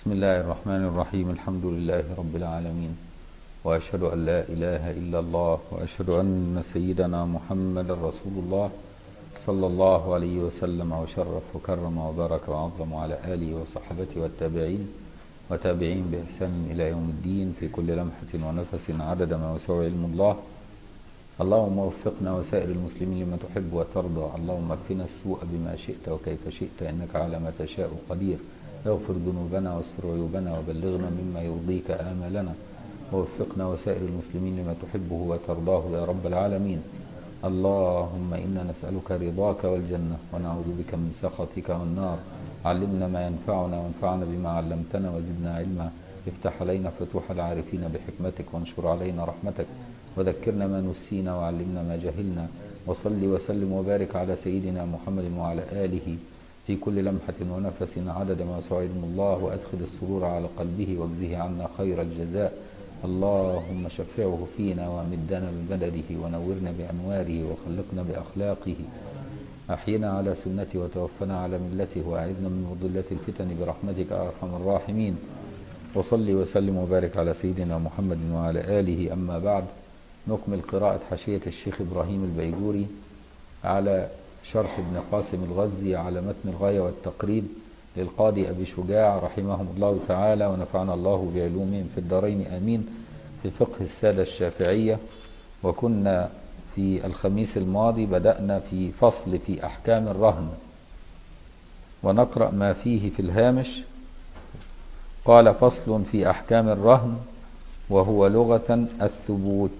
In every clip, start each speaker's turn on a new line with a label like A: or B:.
A: بسم الله الرحمن الرحيم الحمد لله رب العالمين وأشهد أن لا إله إلا الله وأشهد أن سيدنا محمد رسول الله صلى الله عليه وسلم وشرف وكرم وبارك وعظم على آله وصحبه والتابعين وتابعين بإحسان إلى يوم الدين في كل لمحة ونفس عدد ما وسع علم الله اللهم وفقنا وسائر المسلمين لما تحب وترضى اللهم اكفنا السوء بما شئت وكيف شئت إنك على ما تشاء قدير اغفر ذنوبنا واستر عيوبنا وبلغنا مما يرضيك آمالنا ووفقنا وسائر المسلمين لما تحبه وترضاه يا رب العالمين اللهم إنا نسألك رضاك والجنة ونعوذ بك من سخطك والنار علمنا ما ينفعنا وانفعنا بما علمتنا وزدنا علما افتح علينا فتوح العارفين بحكمتك وانشر علينا رحمتك وذكرنا ما نسينا وعلمنا ما جهلنا وصل وسلم وبارك على سيدنا محمد وعلى آله في كل لمحة ونفس عدد ما وسع علم الله وأدخل السرور على قلبه واجزه عنا خير الجزاء اللهم شفعه فينا ومدنا بمدده ونورنا بأنواره وخلقنا بأخلاقه أحينا على سنته وتوفنا على ملته وأعذنا من مضلة الفتن برحمتك أرحم الراحمين وصل وسلم وبارك على سيدنا محمد وعلى آله أما بعد نكمل قراءة حاشية الشيخ إبراهيم البيجوري على شرح ابن قاسم الغزي على متن الغاية والتقريب للقاضي أبي شجاع رحمهم الله تعالى ونفعنا الله بعلومهم في الدارين آمين في فقه السادة الشافعية وكنا في الخميس الماضي بدأنا في فصل في أحكام الرهن ونقرأ ما فيه في الهامش قال فصل في أحكام الرهن وهو لغة الثبوت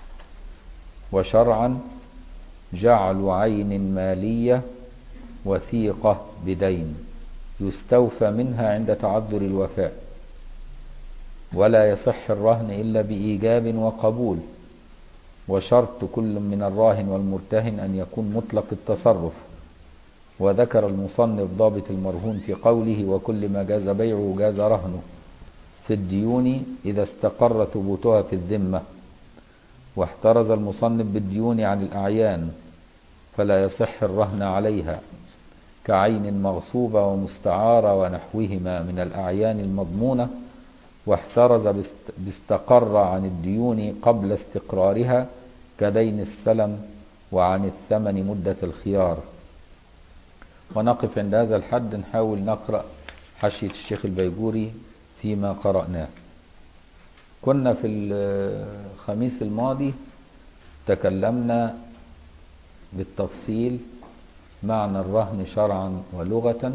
A: وشرعا جعل عين مالية وثيقة بدين يستوفى منها عند تعذر الوفاء ولا يصح الرهن إلا بإيجاب وقبول وشرط كل من الراهن والمرتهن أن يكون مطلق التصرف وذكر المصنف ضابط المرهون في قوله وكل ما جاز بيعه جاز رهنه في الديون إذا استقر ثبوتها في الذمة واحترز المصنف بالديون عن الأعيان فلا يصح الرهن عليها كعين مغصوبة ومستعارة ونحوهما من الأعيان المضمونة واحترز باستقر عن الديون قبل استقرارها كدين السلم وعن الثمن مدة الخيار ونقف عند هذا الحد نحاول نقرأ حشية الشيخ البيجوري فيما قرأناه كنا في الخميس الماضي تكلمنا بالتفصيل معنى الرهن شرعا ولغة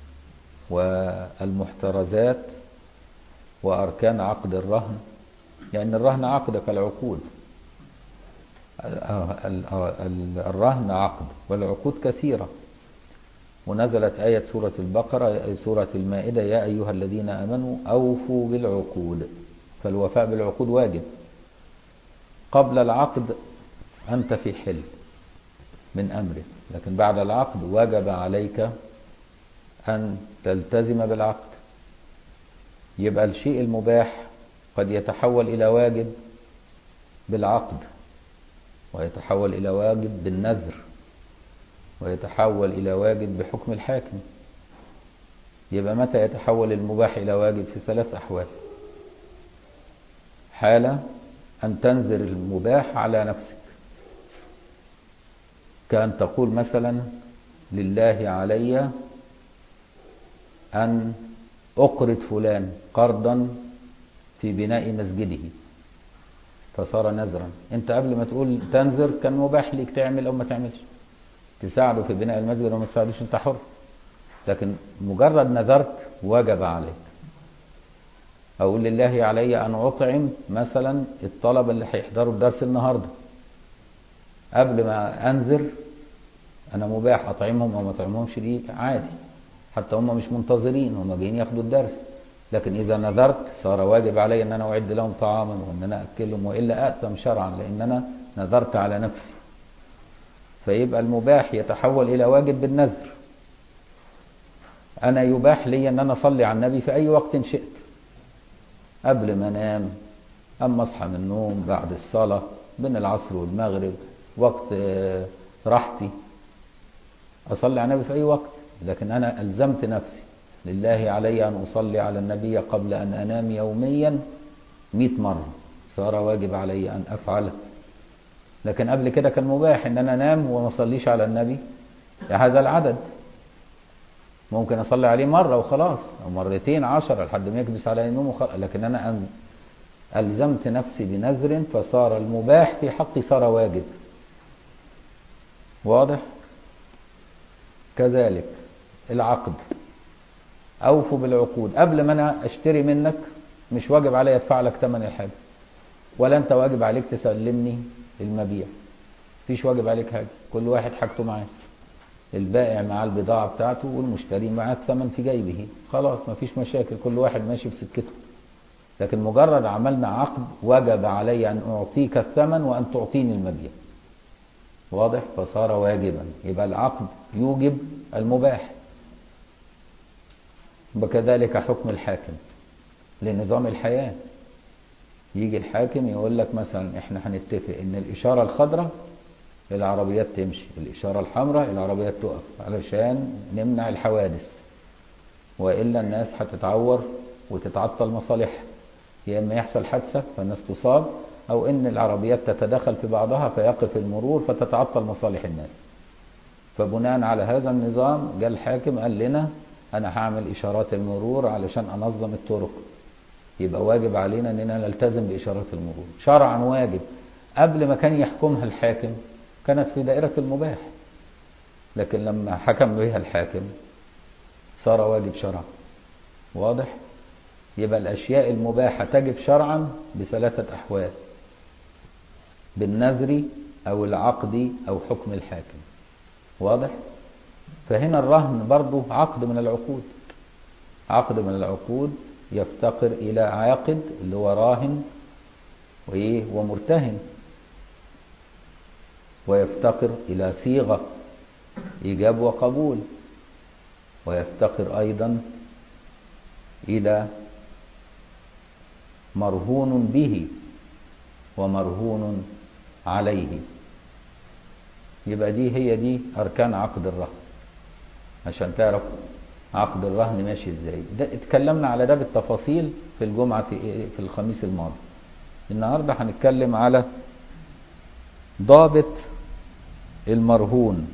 A: والمحترزات وأركان عقد الرهن لأن الرهن عقد كالعقود الرهن عقد والعقود كثيرة ونزلت آية سورة البقرة سورة المائدة يا أيها الذين آمنوا أوفوا بالعقود فالوفاء بالعقود واجب قبل العقد أنت في حل من أمره لكن بعد العقد وجب عليك أن تلتزم بالعقد يبقى الشيء المباح قد يتحول إلى واجب بالعقد ويتحول إلى واجب بالنذر ويتحول إلى واجب بحكم الحاكم يبقى متى يتحول المباح إلى واجب في ثلاث أحوال حالة أن تنذر المباح على نفسك كأن تقول مثلا لله علي أن أقرض فلان قرضا في بناء مسجده فصار نذرا انت قبل ما تقول تنذر كان مباح ليك تعمل او ما تعملش تساعده في بناء المسجد او ما تساعدوش انت حر لكن مجرد نذرت وجب عليك اقول لله علي ان اطعم مثلا الطلبه اللي هيحضروا الدرس النهارده قبل ما انذر انا مباح اطعمهم او ما اطعمهمش دي عادي حتى هم مش منتظرين هم جايين ياخدوا الدرس لكن اذا نذرت صار واجب علي ان انا اعد لهم طعاما وان انا اكلهم والا اثم شرعا لان انا نذرت على نفسي فيبقى المباح يتحول الى واجب بالنذر انا يباح لي ان انا اصلي على النبي في اي وقت شئت قبل ما انام اما اصحى من النوم بعد الصلاه بين العصر والمغرب وقت راحتي اصلي على النبي في اي وقت لكن انا الزمت نفسي لله علي أن أصلي على النبي قبل أن أنام يوميا مئة مرة صار واجب علي أن أفعله لكن قبل كده كان مباح ان انا انام وما اصليش على النبي هذا العدد ممكن اصلي عليه مرة وخلاص او مرتين عشرة لحد ما يكبس علي النوم وخلاص لكن انا أن الزمت نفسي بنذر فصار المباح في حقي صار واجب واضح كذلك العقد اوفوا بالعقود قبل ما انا اشتري منك مش واجب علي ادفع لك ثمن الحاجه ولا انت واجب عليك تسلمني المبيع فيش واجب عليك حاجه كل واحد حاجته معاه البائع معاه البضاعه بتاعته والمشتري معاه الثمن في جيبه خلاص ما فيش مشاكل كل واحد ماشي في سكته لكن مجرد عملنا عقد وجب علي ان اعطيك الثمن وان تعطيني المبيع واضح فصار واجبا يبقى العقد يوجب المباح وكذلك حكم الحاكم لنظام الحياة يجي الحاكم يقول لك مثلا احنا هنتفق ان الاشارة الخضراء العربيات تمشي الاشارة الحمراء العربيات تقف علشان نمنع الحوادث والا الناس هتتعور وتتعطل مصالحها يا اما يحصل حادثة فالناس تصاب او ان العربيات تتداخل في بعضها فيقف المرور فتتعطل مصالح الناس فبناء على هذا النظام جاء الحاكم قال لنا انا هعمل اشارات المرور علشان انظم الطرق يبقى واجب علينا اننا نلتزم باشارات المرور شرعا واجب قبل ما كان يحكمها الحاكم كانت في دائرة المباح لكن لما حكم بها الحاكم صار واجب شرعا واضح يبقى الاشياء المباحة تجب شرعا بثلاثة احوال بالنذر او العقد او حكم الحاكم واضح فهنا الرهن برضه عقد من العقود عقد من العقود يفتقر إلى عاقد اللي هو راهن وإيه ومرتهن ويفتقر إلى صيغة إيجاب وقبول ويفتقر أيضا إلى مرهون به ومرهون عليه يبقى دي هي دي أركان عقد الرهن عشان تعرف عقد الرهن ماشي ازاي ده اتكلمنا على ده بالتفاصيل في الجمعة في, في الخميس الماضي النهاردة هنتكلم على ضابط المرهون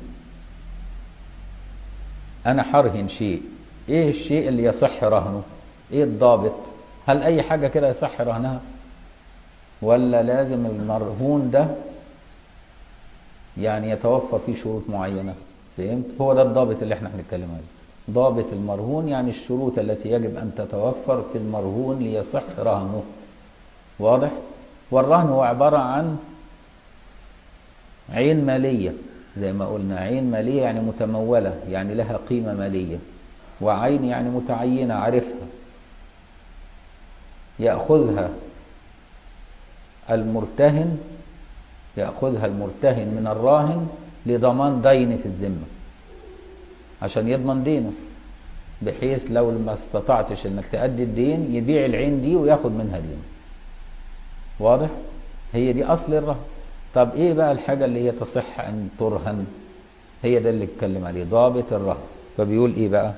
A: انا هرهن شيء ايه الشيء اللي يصح رهنه ايه الضابط هل اي حاجة كده يصح رهنها ولا لازم المرهون ده يعني يتوفر فيه شروط معينة فهمت هو ده الضابط اللي احنا هنتكلم عليه ضابط المرهون يعني الشروط التي يجب أن تتوفر في المرهون ليصح رهنه واضح والرهن هو عبارة عن عين مالية زي ما قلنا عين مالية يعني متمولة يعني لها قيمة مالية وعين يعني متعينة عارفها يأخذها المرتهن يأخذها المرتهن من الراهن لضمان دين في الذمة عشان يضمن دينه بحيث لو ما استطعتش انك تأدي الدين يبيع العين دي وياخد منها دين واضح هي دي اصل الرهن طب ايه بقى الحاجة اللي هي تصح ان ترهن هي ده اللي اتكلم عليه ضابط الرهن فبيقول ايه بقى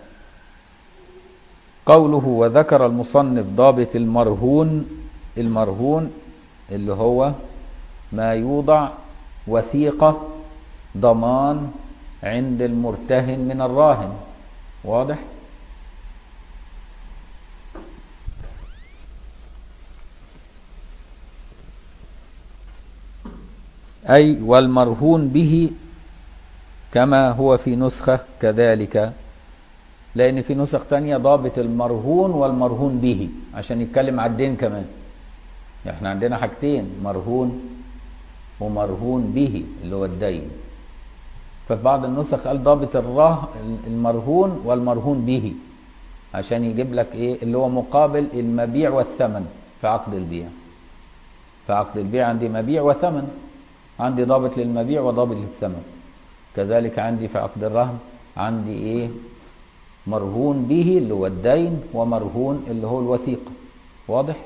A: قوله وذكر المصنف ضابط المرهون المرهون اللي هو ما يوضع وثيقة ضمان عند المرتهن من الراهن واضح أي والمرهون به كما هو في نسخة كذلك لأن في نسخ تانية ضابط المرهون والمرهون به عشان يتكلم على الدين كمان احنا عندنا حاجتين مرهون ومرهون به اللي هو الدين ففي بعض النسخ قال ضابط الراه المرهون والمرهون به عشان يجيب لك ايه اللي هو مقابل المبيع والثمن في عقد البيع في عقد البيع عندي مبيع وثمن عندي ضابط للمبيع وضابط للثمن كذلك عندي في عقد الرهن عندي ايه مرهون به اللي هو الدين ومرهون اللي هو الوثيقة واضح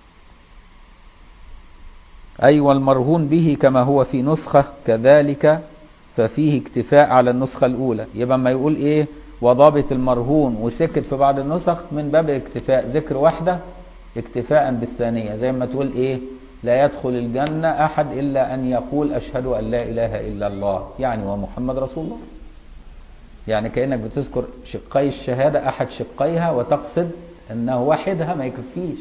A: أي أيوة والمرهون به كما هو في نسخة كذلك ففيه اكتفاء على النسخة الأولى يبقى ما يقول إيه وضابط المرهون وسكت في بعض النسخ من باب الاكتفاء ذكر واحدة اكتفاء بالثانية زي ما تقول ايه لا يدخل الجنة أحد إلا أن يقول أشهد أن لا إله إلا الله يعني ومحمد رسول الله يعني كأنك بتذكر شقي الشهادة أحد شقيها وتقصد أنه واحدها ما يكفيش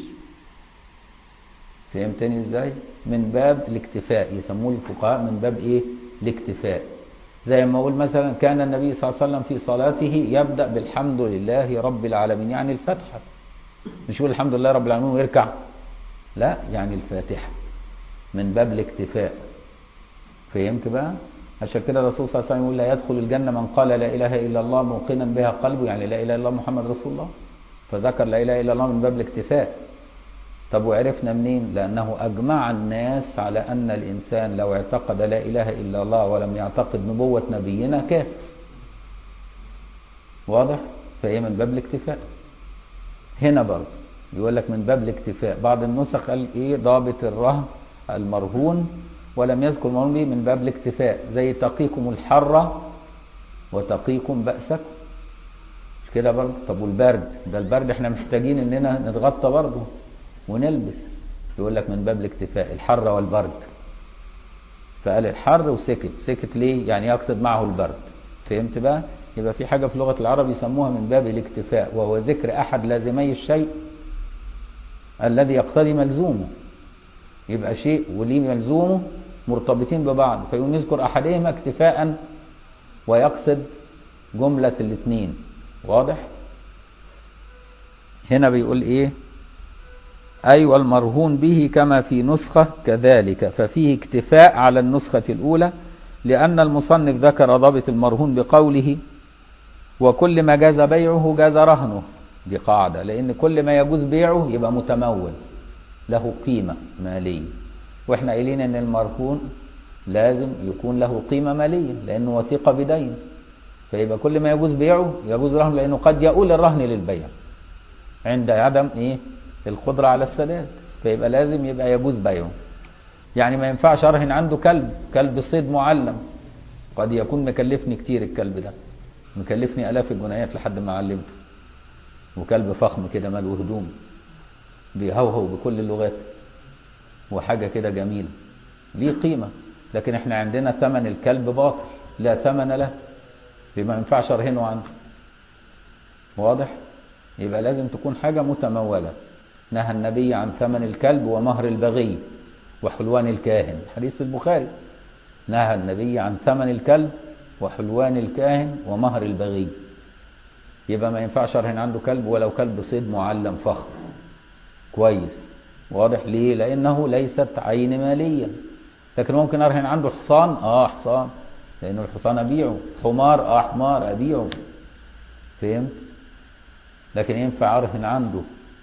A: فهمتني ازاي من باب الاكتفاء يسموه الفقهاء من باب ايه الاكتفاء زي ما اقول مثلا كان النبي صلى الله عليه وسلم في صلاته يبدا بالحمد لله رب العالمين يعني الفاتحه مش يقول الحمد لله رب العالمين ويركع لا يعني الفاتحه من باب الاكتفاء فهمت بقى عشان كده الرسول صلى الله عليه وسلم يقول لا يدخل الجنه من قال لا اله الا الله موقنا بها قلبه يعني لا اله الا الله محمد رسول الله فذكر لا اله الا الله من باب الاكتفاء طب وعرفنا منين لأنه أجمع الناس على أن الإنسان لو اعتقد لا إله إلا الله ولم يعتقد نبوة نبينا كافر واضح فهي من باب الاكتفاء هنا برضه يقول لك من باب الاكتفاء بعض النسخ قال ايه ضابط الرهن المرهون ولم يذكر المرهون به من باب الاكتفاء زي تقيكم الحر وتقيكم بأسكم مش كده برضه طب والبرد ده البرد احنا محتاجين اننا نتغطى برضه ونلبس يقول لك من باب الاكتفاء الحر والبرد فقال الحر وسكت سكت ليه يعني يقصد معه البرد فهمت بقى يبقى في حاجة في لغة العرب يسموها من باب الاكتفاء وهو ذكر أحد لازمي الشيء الذي يقتضي ملزومه يبقى شيء وليه ملزومه مرتبطين ببعض فيقوم يذكر أحدهما اكتفاء ويقصد جملة الاثنين واضح هنا بيقول ايه أي والمرهون به كما في نسخة كذلك ففيه اكتفاء على النسخة الأولى لأن المصنف ذكر ضابط المرهون بقوله وكل ما جاز بيعه جاز رهنه دي قاعدة لأن كل ما يجوز بيعه يبقى متمول له قيمة مالية واحنا قايلين ان المرهون لازم يكون له قيمة مالية لأنه وثيقة بدين فيبقى كل ما يجوز بيعه يجوز رهنه لأنه قد يؤول الرهن للبيع عند عدم ايه القدرة على السداد فيبقى لازم يبقى يجوز بيعه يعني ما ينفعش ارهن عنده كلب كلب صيد معلم قد يكون مكلفني كتير الكلب ده مكلفني الاف الجنيهات لحد ما علمته وكلب فخم كده ماله هدوم بيهوهو بكل اللغات وحاجة كده جميلة ليه قيمة لكن احنا عندنا ثمن الكلب باطل لا ثمن له ما ينفعش ارهنه عنه واضح يبقى لازم تكون حاجة متمولة نهى النبي عن ثمن الكلب ومهر البغي وحلوان الكاهن حديث البخاري نهى النبي عن ثمن الكلب وحلوان الكاهن ومهر البغي يبقى ما ينفعش ارهن عنده كلب ولو كلب صيد معلم فخم كويس واضح ليه لانه ليست عين ماليه لكن ممكن ارهن عنده حصان اه حصان لانه الحصان ابيعه حمار اه حمار ابيعه فهمت لكن ينفع ارهن عنده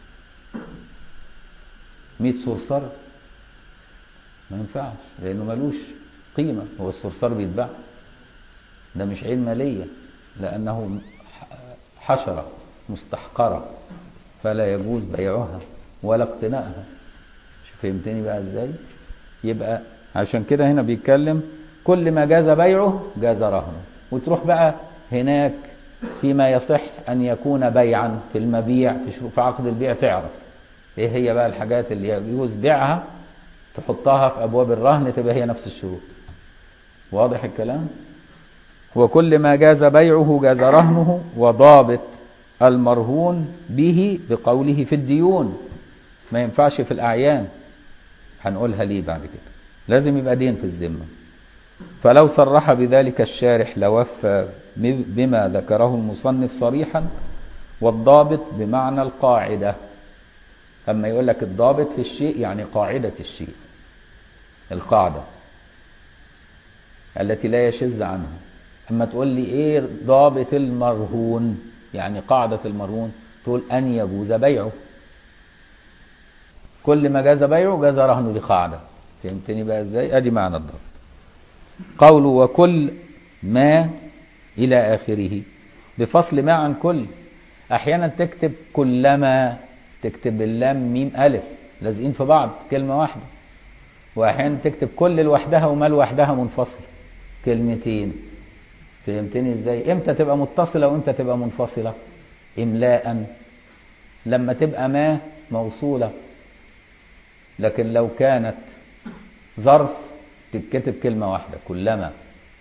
A: 100 صرصر ما ينفعش لانه ملوش قيمه هو الصرصار بيتباع ده مش عين ماليه لانه حشره مستحقره فلا يجوز بيعها ولا اقتنائها فهمتني بقى ازاي يبقى عشان كده هنا بيتكلم كل ما جاز بيعه جاز رهنه وتروح بقى هناك فيما يصح ان يكون بيعا في المبيع في عقد البيع تعرف ايه هي بقى الحاجات اللي يجوز بيعها تحطها في ابواب الرهن تبقى هي نفس الشروط واضح الكلام وكل ما جاز بيعه جاز رهنه وضابط المرهون به بقوله في الديون ما ينفعش في الأعيان هنقولها ليه بعد كده لازم يبقى دين في الذمة فلو صرح بذلك الشارح لوفى بما ذكره المصنف صريحا والضابط بمعنى القاعدة أما يقول لك الضابط في الشيء يعني قاعدة الشيء القاعدة التي لا يشذ عنها أما تقول لي إيه ضابط المرهون يعني قاعدة المرهون تقول أن يجوز بيعه كل ما جاز بيعه جاز رهنه دي قاعدة فهمتني بقى ازاي ادي معنى الضبط قوله وكل ما الى اخره بفصل ما عن كل احيانا تكتب كلما تكتب باللام ميم الف لازقين في بعض كلمة واحدة واحيانا تكتب كل لوحدها وما لوحدها منفصل كلمتين فهمتني ازاي امتى تبقى متصلة وامتى تبقى منفصلة املاء لما تبقى ما موصولة لكن لو كانت ظرف تتكتب كلمة واحدة كلما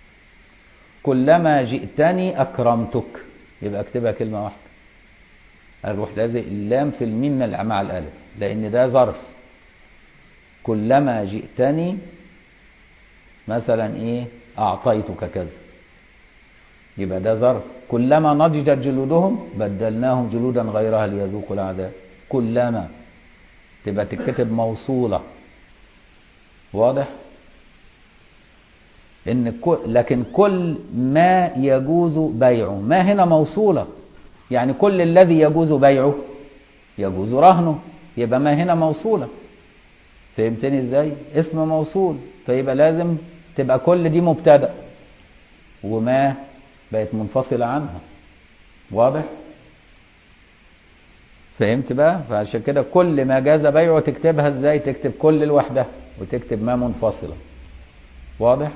A: كلما جئتني أكرمتك يبقى اكتبها كلمة واحدة اروح لازق اللام في الميم مع الألف لأن ده ظرف كلما جئتني مثلا إيه أعطيتك كذا يبقى ده ظرف كلما نضجت جلودهم بدلناهم جلودا غيرها ليذوقوا العذاب كلما تبقى تتكتب موصولة واضح ان كل لكن كل ما يجوز بيعه ما هنا موصولة يعني كل الذي يجوز بيعه يجوز رهنه يبقى ما هنا موصولة فهمتني ازاي اسم موصول فيبقى لازم تبقى كل دي مبتدأ وما بقت منفصلة عنها واضح فهمت بقى فعشان كده كل ما جاز بيعه تكتبها ازاي تكتب كل لوحدها وتكتب ما منفصلة واضح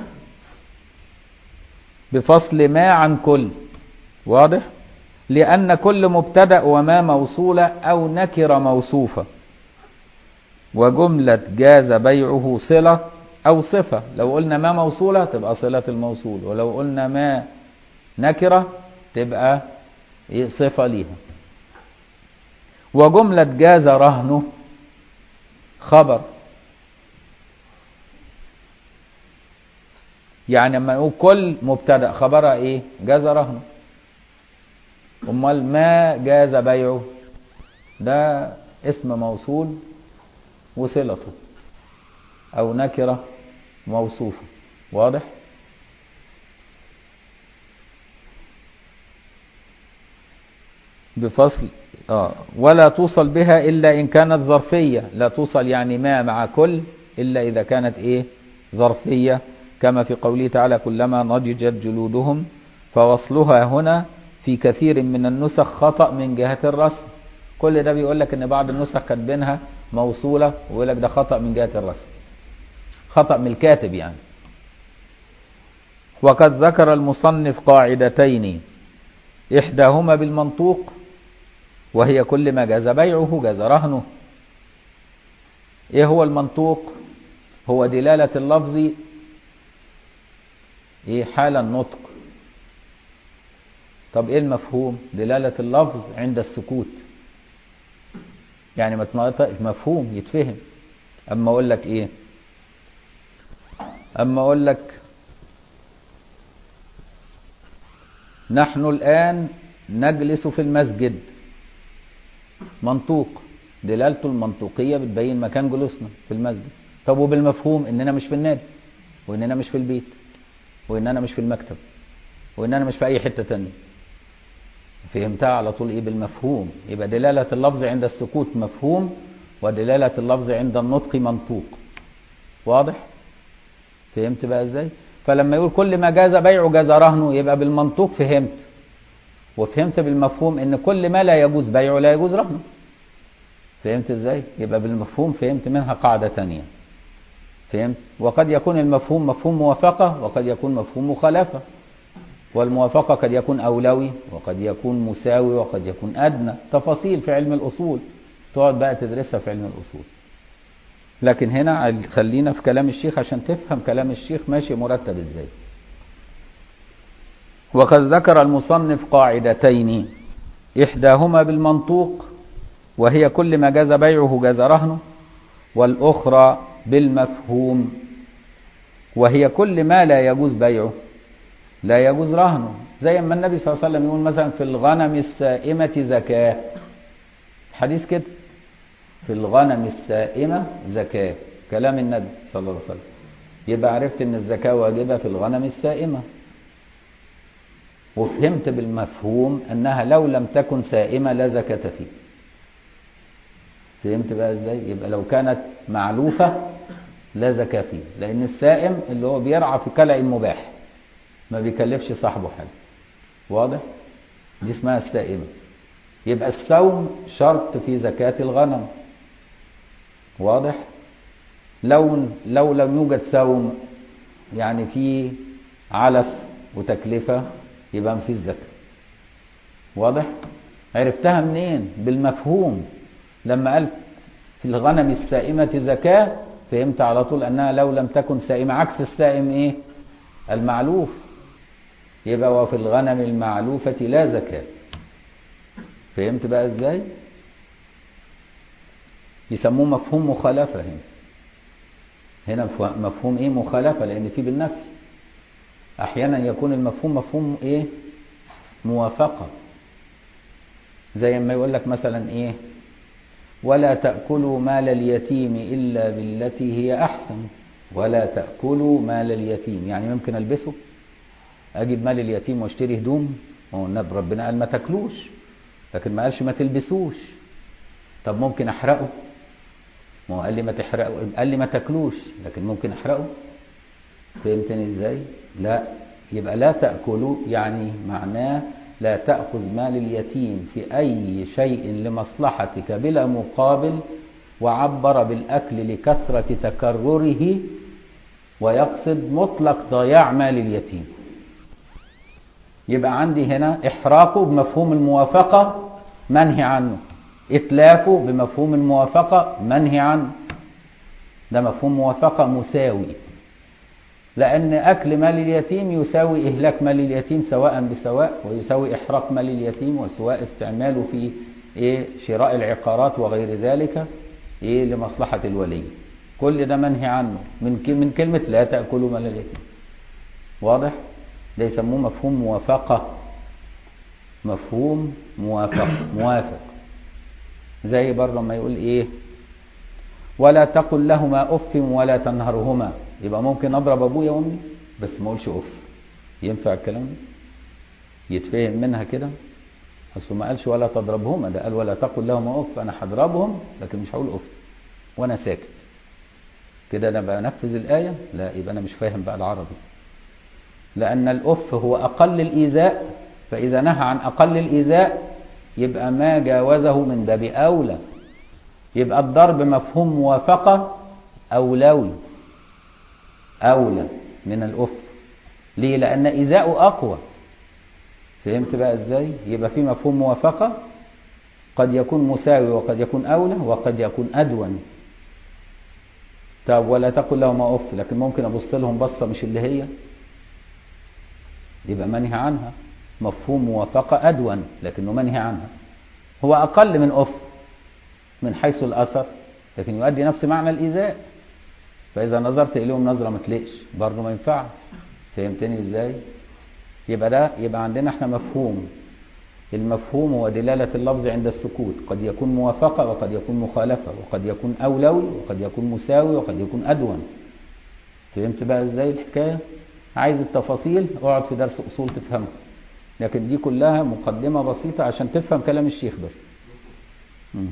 A: بفصل ما عن كل واضح لأن كل مبتدأ وما موصولة أو نكرة موصوفة وجملة جاز بيعه صلة أو صفة لو قلنا ما موصولة تبقى صلة الموصول ولو قلنا ما نكرة تبقى صفة ليها وجملة جاز رهنه خبر يعني لما نقول كل مبتدا خبرها ايه جاز رهنه امال ما جاز بيعه ده اسم موصول وصلته او نكره موصوفه واضح بفصل آه ولا توصل بها إلا إن كانت ظرفية لا توصل يعني ما مع كل إلا إذا كانت إيه ظرفية كما في قوله تعالى كلما نضجت جلودهم فوصلها هنا في كثير من النسخ خطأ من جهة الرسم كل ده بيقول لك ان بعض النسخ كاتبينها موصولة ويقول لك ده خطأ من جهة الرسم خطأ من الكاتب يعني وقد ذكر المصنف قاعدتين إحداهما بالمنطوق وهي كل ما جاز بيعه جاز رهنه ايه هو المنطوق هو دلالة اللفظ ايه حال النطق طب ايه المفهوم دلالة اللفظ عند السكوت يعني مفهوم يتفهم اما اقول لك ايه اما اقول لك نحن الان نجلس في المسجد منطوق دلالته المنطوقية بتبين مكان جلوسنا في المسجد طب وبالمفهوم اننا مش في النادي واننا مش في البيت واننا مش في المكتب واننا مش في اي حتة تانية فهمتها على طول ايه بالمفهوم يبقى دلالة اللفظ عند السكوت مفهوم ودلالة اللفظ عند النطق منطوق واضح فهمت بقى ازاي فلما يقول كل ما جاز بيعه جاز رهنه يبقى بالمنطوق فهمت وفهمت بالمفهوم ان كل ما لا يجوز بيعه لا يجوز رهنه فهمت ازاي يبقى بالمفهوم فهمت منها قاعدة تانية فهمت وقد يكون المفهوم مفهوم موافقة وقد يكون مفهوم مخالفة والموافقة قد يكون أولوي وقد يكون مساوي وقد يكون أدنى تفاصيل في علم الأصول تقعد بقى تدرسها في علم الأصول لكن هنا خلينا في كلام الشيخ عشان تفهم كلام الشيخ ماشي مرتب ازاي وقد ذكر المصنف قاعدتين إحداهما بالمنطوق وهي كل ما جاز بيعه جاز رهنه والأخرى بالمفهوم وهي كل ما لا يجوز بيعه لا يجوز رهنه زي ما النبي صلى الله عليه وسلم يقول مثلا في الغنم السائمة زكاة حديث كده في الغنم السائمة زكاة كلام النبي صلى الله عليه وسلم يبقى عرفت ان الزكاة واجبة في الغنم السائمة وفهمت بالمفهوم انها لو لم تكن سائمة لا زكاة فيه فهمت بقى ازاي يبقى لو كانت معلوفة لا زكاة فيه لان السائم اللي هو بيرعى في كلأ مباح ما بيكلفش صاحبه حاجة واضح دي اسمها السائمة يبقى الصوم شرط في زكاة الغنم واضح لو لو لم يوجد صوم يعني في علف وتكلفة يبقى مفيش زكاة واضح عرفتها منين بالمفهوم لما قال في الغنم السائمة زكاة فهمت على طول أنها لو لم تكن سائمة عكس السائم إيه المعلوف يبقى وفي الغنم المعلوفة لا زكاة فهمت بقى ازاي يسموه مفهوم مخالفة هنا هنا مفهوم ايه مخالفة لان في بالنفي احيانا يكون المفهوم مفهوم ايه موافقة زي ما يقول لك مثلا ايه ولا تأكلوا مال اليتيم إلا بالتي هي أحسن ولا تأكلوا مال اليتيم يعني ممكن ألبسه أجيب مال اليتيم واشتري هدوم هو النبي ربنا قال ما تاكلوش لكن ما قالش ما تلبسوش طب ممكن أحرقه ما هو قال لي ما تحرقه قال لي ما تاكلوش لكن ممكن أحرقه فهمتني إزاي لا يبقى لا تأكلوا يعني معناه لا تأخذ مال اليتيم في أي شيء لمصلحتك بلا مقابل وعبر بالأكل لكثرة تكرره ويقصد مطلق ضياع مال اليتيم يبقى عندي هنا إحراقه بمفهوم الموافقة منهي عنه إتلافه بمفهوم الموافقة منهي عنه ده مفهوم موافقة مساوي لأن أكل مال اليتيم يساوي إهلاك مال اليتيم سواء بسواء ويساوي إحراق مال اليتيم وسواء استعماله في إيه شراء العقارات وغير ذلك إيه لمصلحة الولي كل ده منهي عنه من من كلمة لا تأكلوا مال اليتيم واضح؟ ده يسموه مفهوم موافقة مفهوم موافق موافق زي برضه ما يقول إيه ولا تقل لهما أف ولا تنهرهما يبقى ممكن اضرب ابويا وامي بس ما اقولش اف ينفع الكلام ده يتفهم منها كده اصله ما قالش ولا تضربهما ده قال ولا تقل لهما اف انا هضربهم لكن مش هقول اف وانا ساكت كده انا بنفذ الايه لا يبقى انا مش فاهم بقى العربي لان الاف هو اقل الايذاء فاذا نهى عن اقل الايذاء يبقى ما جاوزه من باب اولى يبقى الضرب مفهوم موافقه اولوي أولى من الأف ليه؟ لأن إيذاؤه أقوى فهمت بقى إزاي؟ يبقى في مفهوم موافقة قد يكون مساوي وقد يكون أولى وقد يكون أدون طب ولا تقل لهما أف لكن ممكن أبص لهم بصة مش اللي هي يبقى منهي عنها مفهوم موافقة أدون لكنه منهي عنها هو أقل من أف من حيث الأثر لكن يؤدي نفس معنى الإيذاء فإذا نظرت إليهم نظرة ما تلقش برضه ما ينفعش فهمتني إزاي؟ يبقى ده يبقى عندنا احنا مفهوم المفهوم هو دلالة اللفظ عند السكوت قد يكون موافقة وقد يكون مخالفة وقد يكون أولوي وقد يكون مساوي وقد يكون أدون فهمت بقى إزاي الحكاية؟ عايز التفاصيل اقعد في درس أصول تفهمها لكن دي كلها مقدمة بسيطة عشان تفهم كلام الشيخ بس م.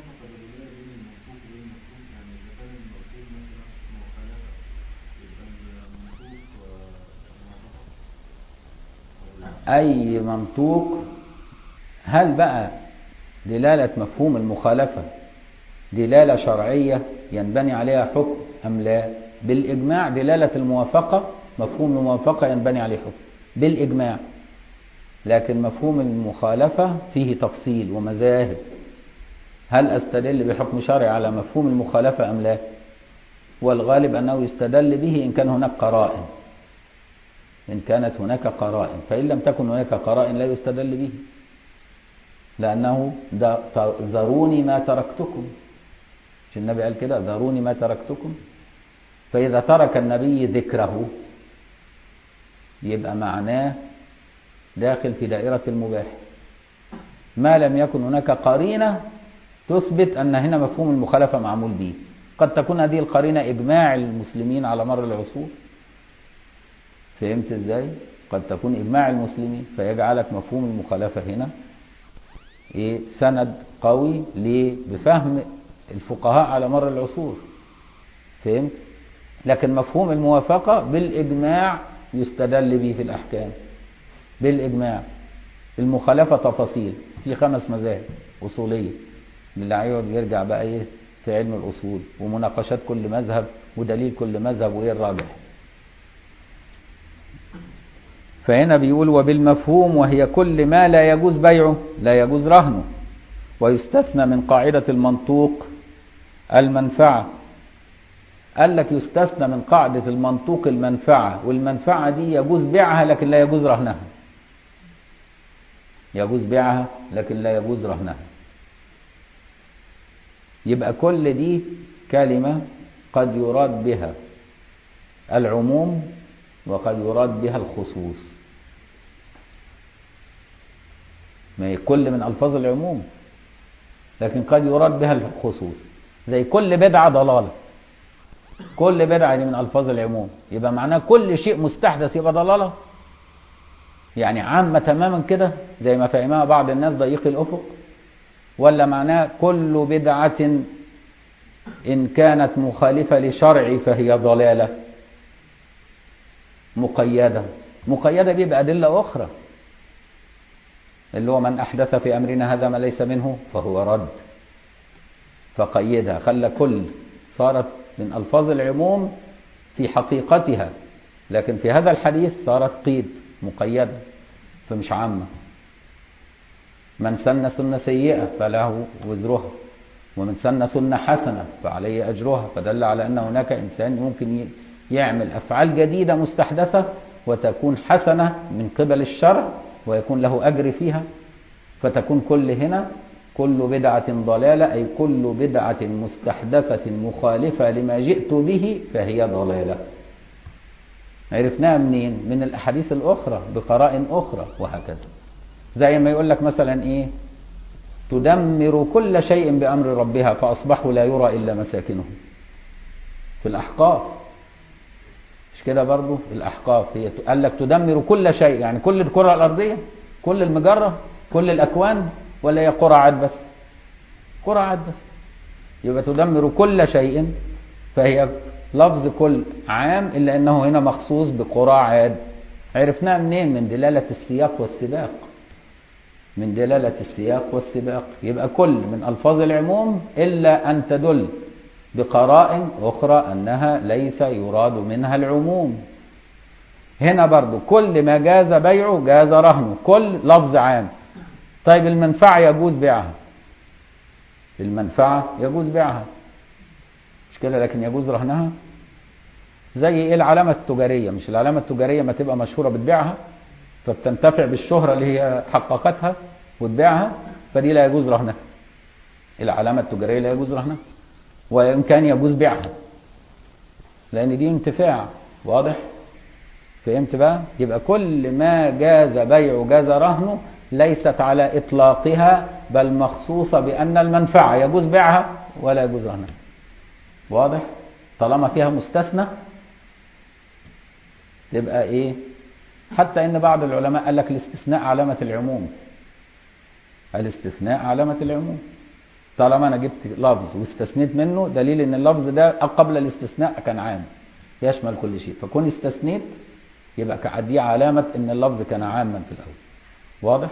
A: أي منطوق هل بقى دلالة مفهوم المخالفة دلالة شرعية ينبني عليها حكم أم لا بالإجماع دلالة الموافقة مفهوم الموافقة ينبني عليه حكم بالإجماع لكن مفهوم المخالفة فيه تفصيل ومذاهب هل أستدل بحكم شرعي على مفهوم المخالفة أم لا والغالب أنه يستدل به إن كان هناك قرائن إن كانت هناك قرائن فإن لم تكن هناك قرائن لا يستدل به لأنه ذروني ما تركتكم مش النبي قال كده ذروني ما تركتكم فإذا ترك النبي ذكره يبقى معناه داخل في دائرة المباح ما لم يكن هناك قرينة تثبت أن هنا مفهوم المخالفة معمول به قد تكون هذه القرينة إجماع المسلمين على مر العصور فهمت ازاي قد تكون اجماع المسلمين فيجعلك مفهوم المخالفه هنا ايه سند قوي ليه بفهم الفقهاء على مر العصور فهمت لكن مفهوم الموافقه بالاجماع يستدل به في الاحكام بالاجماع المخالفه تفاصيل في خمس مذاهب اصوليه اللي هيقعد يرجع بقى ايه في علم الاصول ومناقشات كل مذهب ودليل كل مذهب وايه الراجح فهنا بيقول وبالمفهوم وهي كل ما لا يجوز بيعه لا يجوز رهنه ويستثنى من قاعدة المنطوق المنفعة قال لك يستثنى من قاعدة المنطوق المنفعة والمنفعة دي يجوز بيعها لكن لا يجوز رهنها يجوز بيعها لكن لا يجوز رهنها يبقى كل دي كلمة قد يراد بها العموم وقد يراد بها الخصوص ما هي كل من ألفاظ العموم لكن قد يراد بها الخصوص زي كل بدعة ضلالة كل بدعة دي من ألفاظ العموم يبقى معناه كل شيء مستحدث يبقى ضلالة يعني عامة تماما كده زي ما فهمها بعض الناس ضيق الأفق ولا معناه كل بدعة إن كانت مخالفة لشرعي فهي ضلالة مقيدة مقيدة دي بأدلة أخرى اللي هو من أحدث في أمرنا هذا ما ليس منه فهو رد فقيدها خلى كل صارت من ألفاظ العموم في حقيقتها لكن في هذا الحديث صارت قيد مقيدة فمش عامة من سن سنة سيئة فله وزرها ومن سن سنة حسنة فعليه أجرها فدل على أن هناك إنسان ممكن يعمل أفعال جديدة مستحدثة وتكون حسنة من قبل الشرع ويكون له أجر فيها فتكون كل هنا كل بدعة ضلالة أي كل بدعة مستحدثة مخالفة لما جئت به فهي ضلالة عرفناها منين من الأحاديث الأخرى بقراء أخرى وهكذا زي ما يقول لك مثلا إيه تدمر كل شيء بأمر ربها فأصبحوا لا يرى إلا مساكنهم في الأحقاف مش كده برضو الأحقاف هي قال لك تدمر كل شيء يعني كل الكرة الأرضية كل المجرة كل الأكوان ولا هي قرى عاد بس قرى عاد بس يبقى تدمر كل شيء فهي لفظ كل عام إلا أنه هنا مخصوص بقرى عاد عرفناها منين من دلالة السياق والسباق من دلالة السياق والسباق يبقى كل من ألفاظ العموم إلا أن تدل بقراء أخرى أنها ليس يراد منها العموم هنا برضو كل ما جاز بيعه جاز رهنه كل لفظ عام طيب المنفعة يجوز بيعها المنفعة يجوز بيعها مش كده لكن يجوز رهنها زي ايه العلامة التجارية مش العلامة التجارية ما تبقى مشهورة بتبيعها فبتنتفع بالشهرة اللي هي حققتها وتبيعها فدي لا يجوز رهنها العلامة التجارية لا يجوز رهنها وإن كان يجوز بيعها لأن دي انتفاع واضح فهمت بقى يبقى كل ما جاز بيعه جاز رهنه ليست على إطلاقها بل مخصوصة بأن المنفعة يجوز بيعها ولا يجوز رهنها واضح طالما فيها مستثنى تبقى ايه حتى ان بعض العلماء قال لك الاستثناء علامة العموم الاستثناء علامة العموم طالما انا جبت لفظ واستثنيت منه دليل ان اللفظ ده قبل الاستثناء كان عام يشمل كل شيء فكون استثنيت يبقى دي علامة ان اللفظ كان عاما في الاول واضح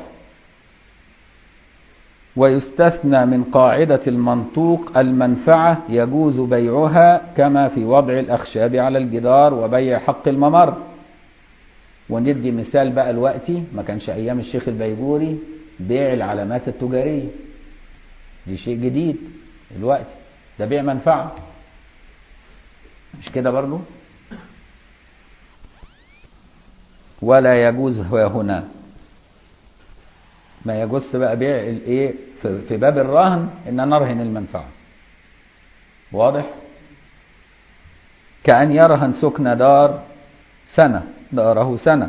A: ويستثنى من قاعدة المنطوق المنفعة يجوز بيعها كما في وضع الأخشاب على الجدار وبيع حق الممر وندي مثال بقى الوقتي ما كانش أيام الشيخ البيجوري بيع العلامات التجارية دي شيء جديد الوقت ده بيع منفعة مش كده برضو ولا يجوز هنا ما يجوز بقى بيع الايه في باب الرهن ان نرهن المنفعه واضح كأن يرهن سكن دار سنة داره سنة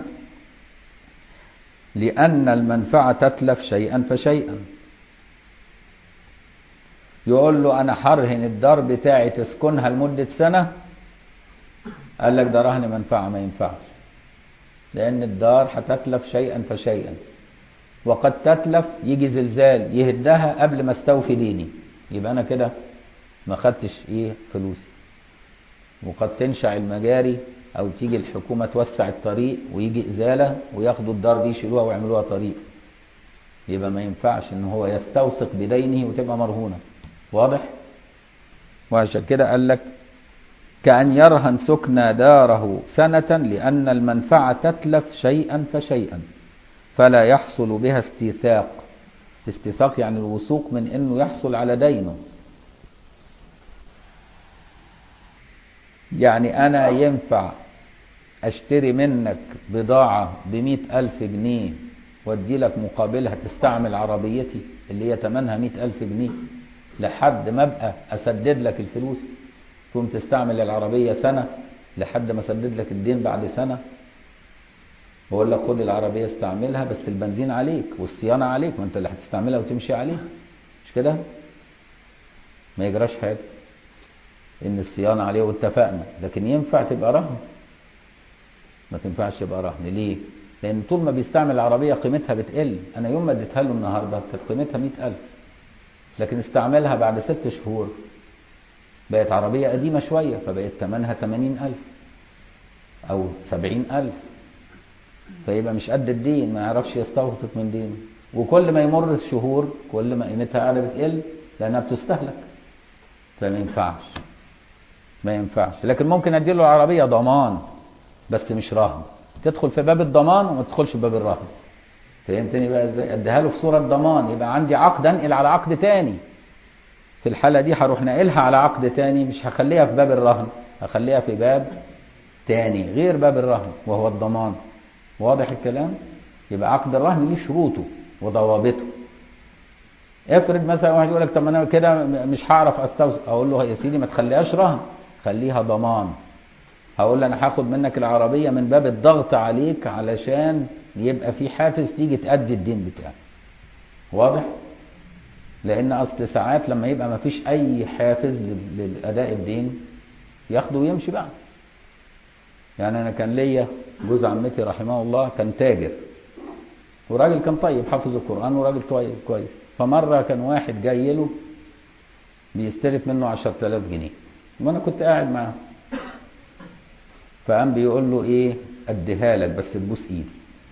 A: لأن المنفعة تتلف شيئا فشيئا يقول له أنا حرهن الدار بتاعي تسكنها لمدة سنة قال لك ده رهن منفعة ما ينفعش لأن الدار هتتلف شيئا فشيئا وقد تتلف يجي زلزال يهدها قبل ما استوفي ديني يبقى انا كده ما خدتش ايه فلوسي وقد تنشع المجاري او تيجي الحكومه توسع الطريق ويجي ازاله وياخدوا الدار دي يشيلوها ويعملوها طريق يبقى ما ينفعش ان هو يستوثق بدينه وتبقى مرهونه واضح وعشان كده قال لك كأن يرهن سكنى داره سنة لأن المنفعة تتلف شيئا فشيئا فلا يحصل بها استيثاق استيثاق يعني الوثوق من انه يحصل على دينه يعني انا ينفع اشتري منك بضاعة بمئة الف جنيه وادي لك مقابلها تستعمل عربيتي اللي هي تمنها مئة الف جنيه لحد ما ابقى اسدد لك الفلوس ثم تستعمل العربية سنة لحد ما اسدد لك الدين بعد سنة بقول لك خد العربية استعملها بس البنزين عليك والصيانة عليك ما انت اللي هتستعملها وتمشي عليها مش كده ما يجراش حاجة ان الصيانة عليه واتفقنا لكن ينفع تبقى رهن ما تنفعش تبقى رهن ليه لان طول ما بيستعمل العربية قيمتها بتقل انا يوم ما اديتها له النهاردة كانت قيمتها مئة الف لكن استعملها بعد ست شهور بقت عربية قديمة شوية فبقت ثمنها ثمانين ألف أو سبعين ألف فيبقى مش قد الدين ما يعرفش يستوثق من دينه وكل ما يمر الشهور كل ما قيمتها أعلى بتقل لأنها بتستهلك فما ينفعش ما ينفعش لكن ممكن أديله العربية ضمان بس مش رهن تدخل في باب الضمان وما تدخلش في باب الرهن فهمتني بقى ازاي اديها له في صورة ضمان يبقى عندي عقد انقل على عقد تاني في الحالة دي هروح ناقلها على عقد تاني مش هخليها في باب الرهن هخليها في باب تاني غير باب الرهن وهو الضمان واضح الكلام يبقى عقد الرهن ليه شروطه وضوابطه افرض مثلا واحد يقول لك طب انا كده مش هعرف استوثق اقول له يا سيدي ما تخليهاش رهن خليها ضمان هقول له انا هاخد منك العربيه من باب الضغط عليك علشان يبقى في حافز تيجي تأدي الدين بتاعك واضح لان اصل ساعات لما يبقى ما فيش اي حافز لاداء الدين ياخده ويمشي بقى يعني انا كان ليا جوز عمتي رحمه الله كان تاجر وراجل كان طيب حافظ القران وراجل كويس فمره كان واحد جاي له بيستلف منه 10000 جنيه وانا كنت قاعد معاه فقام بيقول له ايه اديها لك بس تبوس ايدي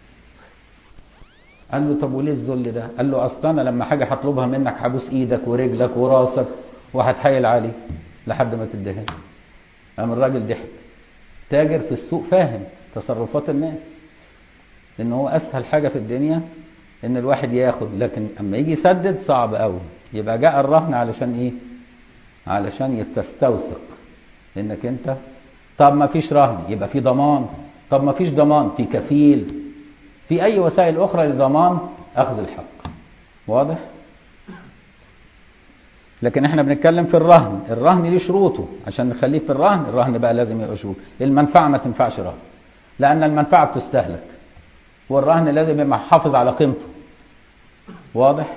A: قال له طب وليه الذل ده قال له اصل انا لما حاجه هطلبها منك هبوس ايدك ورجلك وراسك وهتحايل عليك لحد ما تديها لي قام الراجل ضحك تاجر في السوق فاهم تصرفات الناس لان هو اسهل حاجه في الدنيا ان الواحد ياخد لكن اما يجي يسدد صعب قوي يبقى جاء الرهن علشان ايه علشان تستوثق انك انت طب ما فيش رهن يبقى في ضمان طب ما فيش ضمان في كفيل في اي وسائل اخرى لضمان اخذ الحق واضح لكن احنا بنتكلم في الرهن الرهن ليه شروطه عشان نخليه في الرهن الرهن بقى لازم يبقى شروط المنفعه ما تنفعش رهن لان المنفعه بتستهلك والرهن لازم يبقى محافظ على قيمته واضح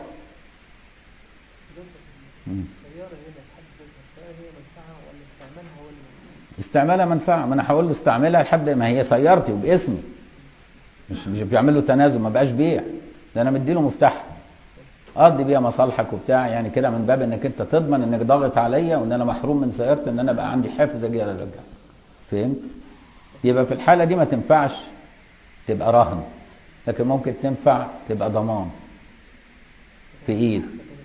A: استعمالها منفعه ما انا هقول له استعملها لحد ما هي سيارتي وباسمي مش مش بيعمل له تنازل ما بقاش بيع ده انا مديله مفتاح اقضي بيها مصالحك وبتاع يعني كده من باب انك انت تضمن انك ضاغط عليا وان انا محروم من سيارتي ان انا بقى عندي حافز اجي ارجع فهمت يبقى في الحاله دي ما تنفعش تبقى رهن لكن ممكن تنفع تبقى ضمان في ايد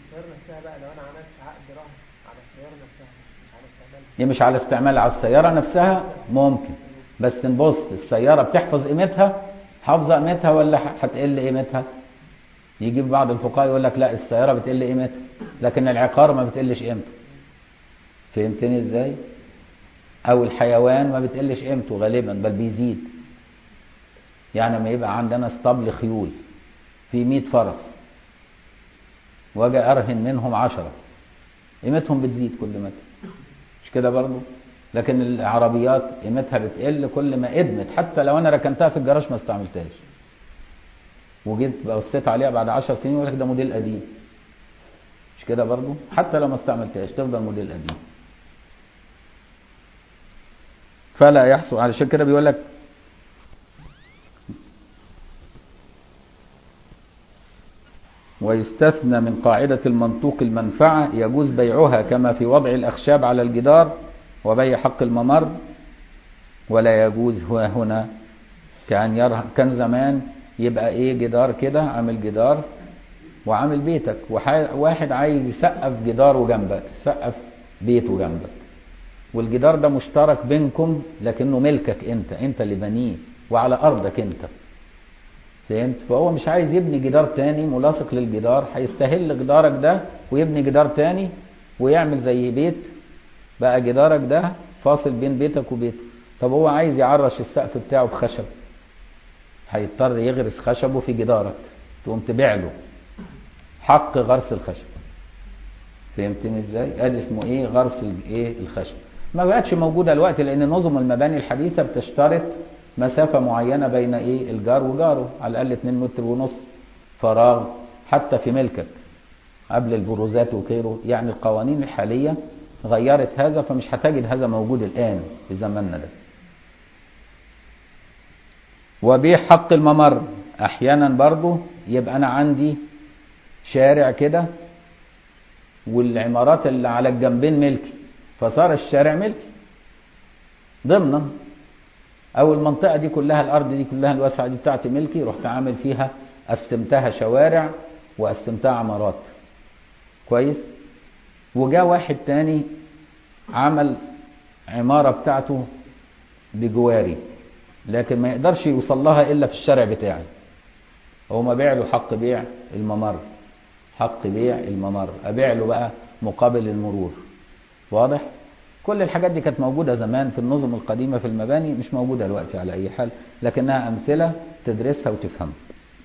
A: هي مش على استعمال على السياره نفسها ممكن بس نبص السياره بتحفظ قيمتها حافظه قيمتها ولا هتقل قيمتها يجي بعض الفقهاء يقول لك لا السياره بتقل قيمتها لكن العقار ما بتقلش قيمته فهمتني ازاي او الحيوان ما بتقلش قيمته غالبا بل بيزيد يعني لما يبقى عندنا اسطبل خيول في 100 فرس واجي ارهن منهم 10 قيمتهم بتزيد كل متى مش كده برضه لكن العربيات قيمتها بتقل كل ما قدمت حتى لو انا ركنتها في الجراج ما استعملتهاش وجيت بصيت عليها بعد 10 سنين يقول لك ده موديل قديم مش كده برضه حتى لو ما استعملتهاش تفضل موديل قديم فلا يحصل علشان كده بيقول لك ويستثنى من قاعدة المنطوق المنفعة يجوز بيعها كما في وضع الأخشاب على الجدار وبيع حق الممر ولا يجوز هو هنا كان يرهن كان زمان يبقى ايه جدار كده عامل جدار وعامل بيتك وواحد عايز يسقف جداره جنبك يسقف بيته جنبك والجدار ده مشترك بينكم لكنه ملكك انت انت اللي بنيه وعلى ارضك انت فهمت فهو مش عايز يبني جدار تاني ملاصق للجدار هيستهل جدارك ده ويبني جدار تاني ويعمل زي بيت بقى جدارك ده فاصل بين بيتك وبيته طب هو عايز يعرش السقف بتاعه بخشب هيضطر يغرس خشبه في جدارك تقوم تبيع له حق غرس الخشب فهمتني ازاي ادي اسمه ايه غرس الايه الخشب ما بقتش موجوده دلوقتي لان نظم المباني الحديثه بتشترط مسافه معينه بين ايه الجار وجاره على الاقل 2 متر ونص فراغ حتى في ملكك قبل البروزات وغيره يعني القوانين الحاليه غيرت هذا فمش هتجد هذا موجود الان في زماننا ده وبيع حق الممر احيانا برضو يبقى انا عندي شارع كده والعمارات اللي على الجنبين ملكي فصار الشارع ملكي ضمنا او المنطقه دي كلها الارض دي كلها الواسعه دي بتاعتي ملكي رحت عامل فيها قسمتها شوارع وقسمتها عمارات كويس وجاء واحد تاني عمل عماره بتاعته بجواري لكن ما يقدرش يوصل لها الا في الشارع بتاعي هو ما بيع له حق بيع الممر حق بيع الممر ابيع له بقى مقابل المرور واضح كل الحاجات دي كانت موجودة زمان في النظم القديمة في المباني مش موجودة دلوقتي على أي حال لكنها أمثلة تدرسها وتفهمها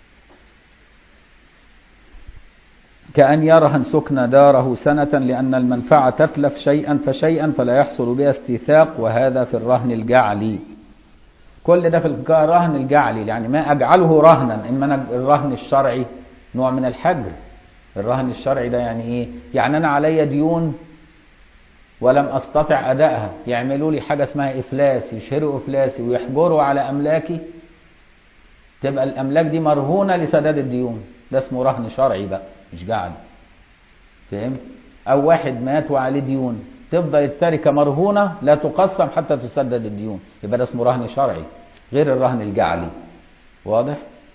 A: كأن يرهن سكن داره سنة لأن المنفعة تتلف شيئا فشيئا فلا يحصل بها استيثاق وهذا في الرهن الجعلي كل ده في الرهن الجعلي يعني ما أجعله رهنا إما الرهن الشرعي نوع من الحجر الرهن الشرعي ده يعني إيه يعني أنا علي ديون ولم استطع ادائها يعملوا لي حاجه اسمها افلاس يشهروا افلاسي ويحجروا على املاكي تبقى الاملاك دي مرهونه لسداد الديون ده اسمه رهن شرعي بقى مش جعل فهمت او واحد مات وعليه ديون تفضل التركه مرهونه لا تقسم حتى تسدد الديون يبقى ده اسمه رهن شرعي غير الرهن الجعلي واضح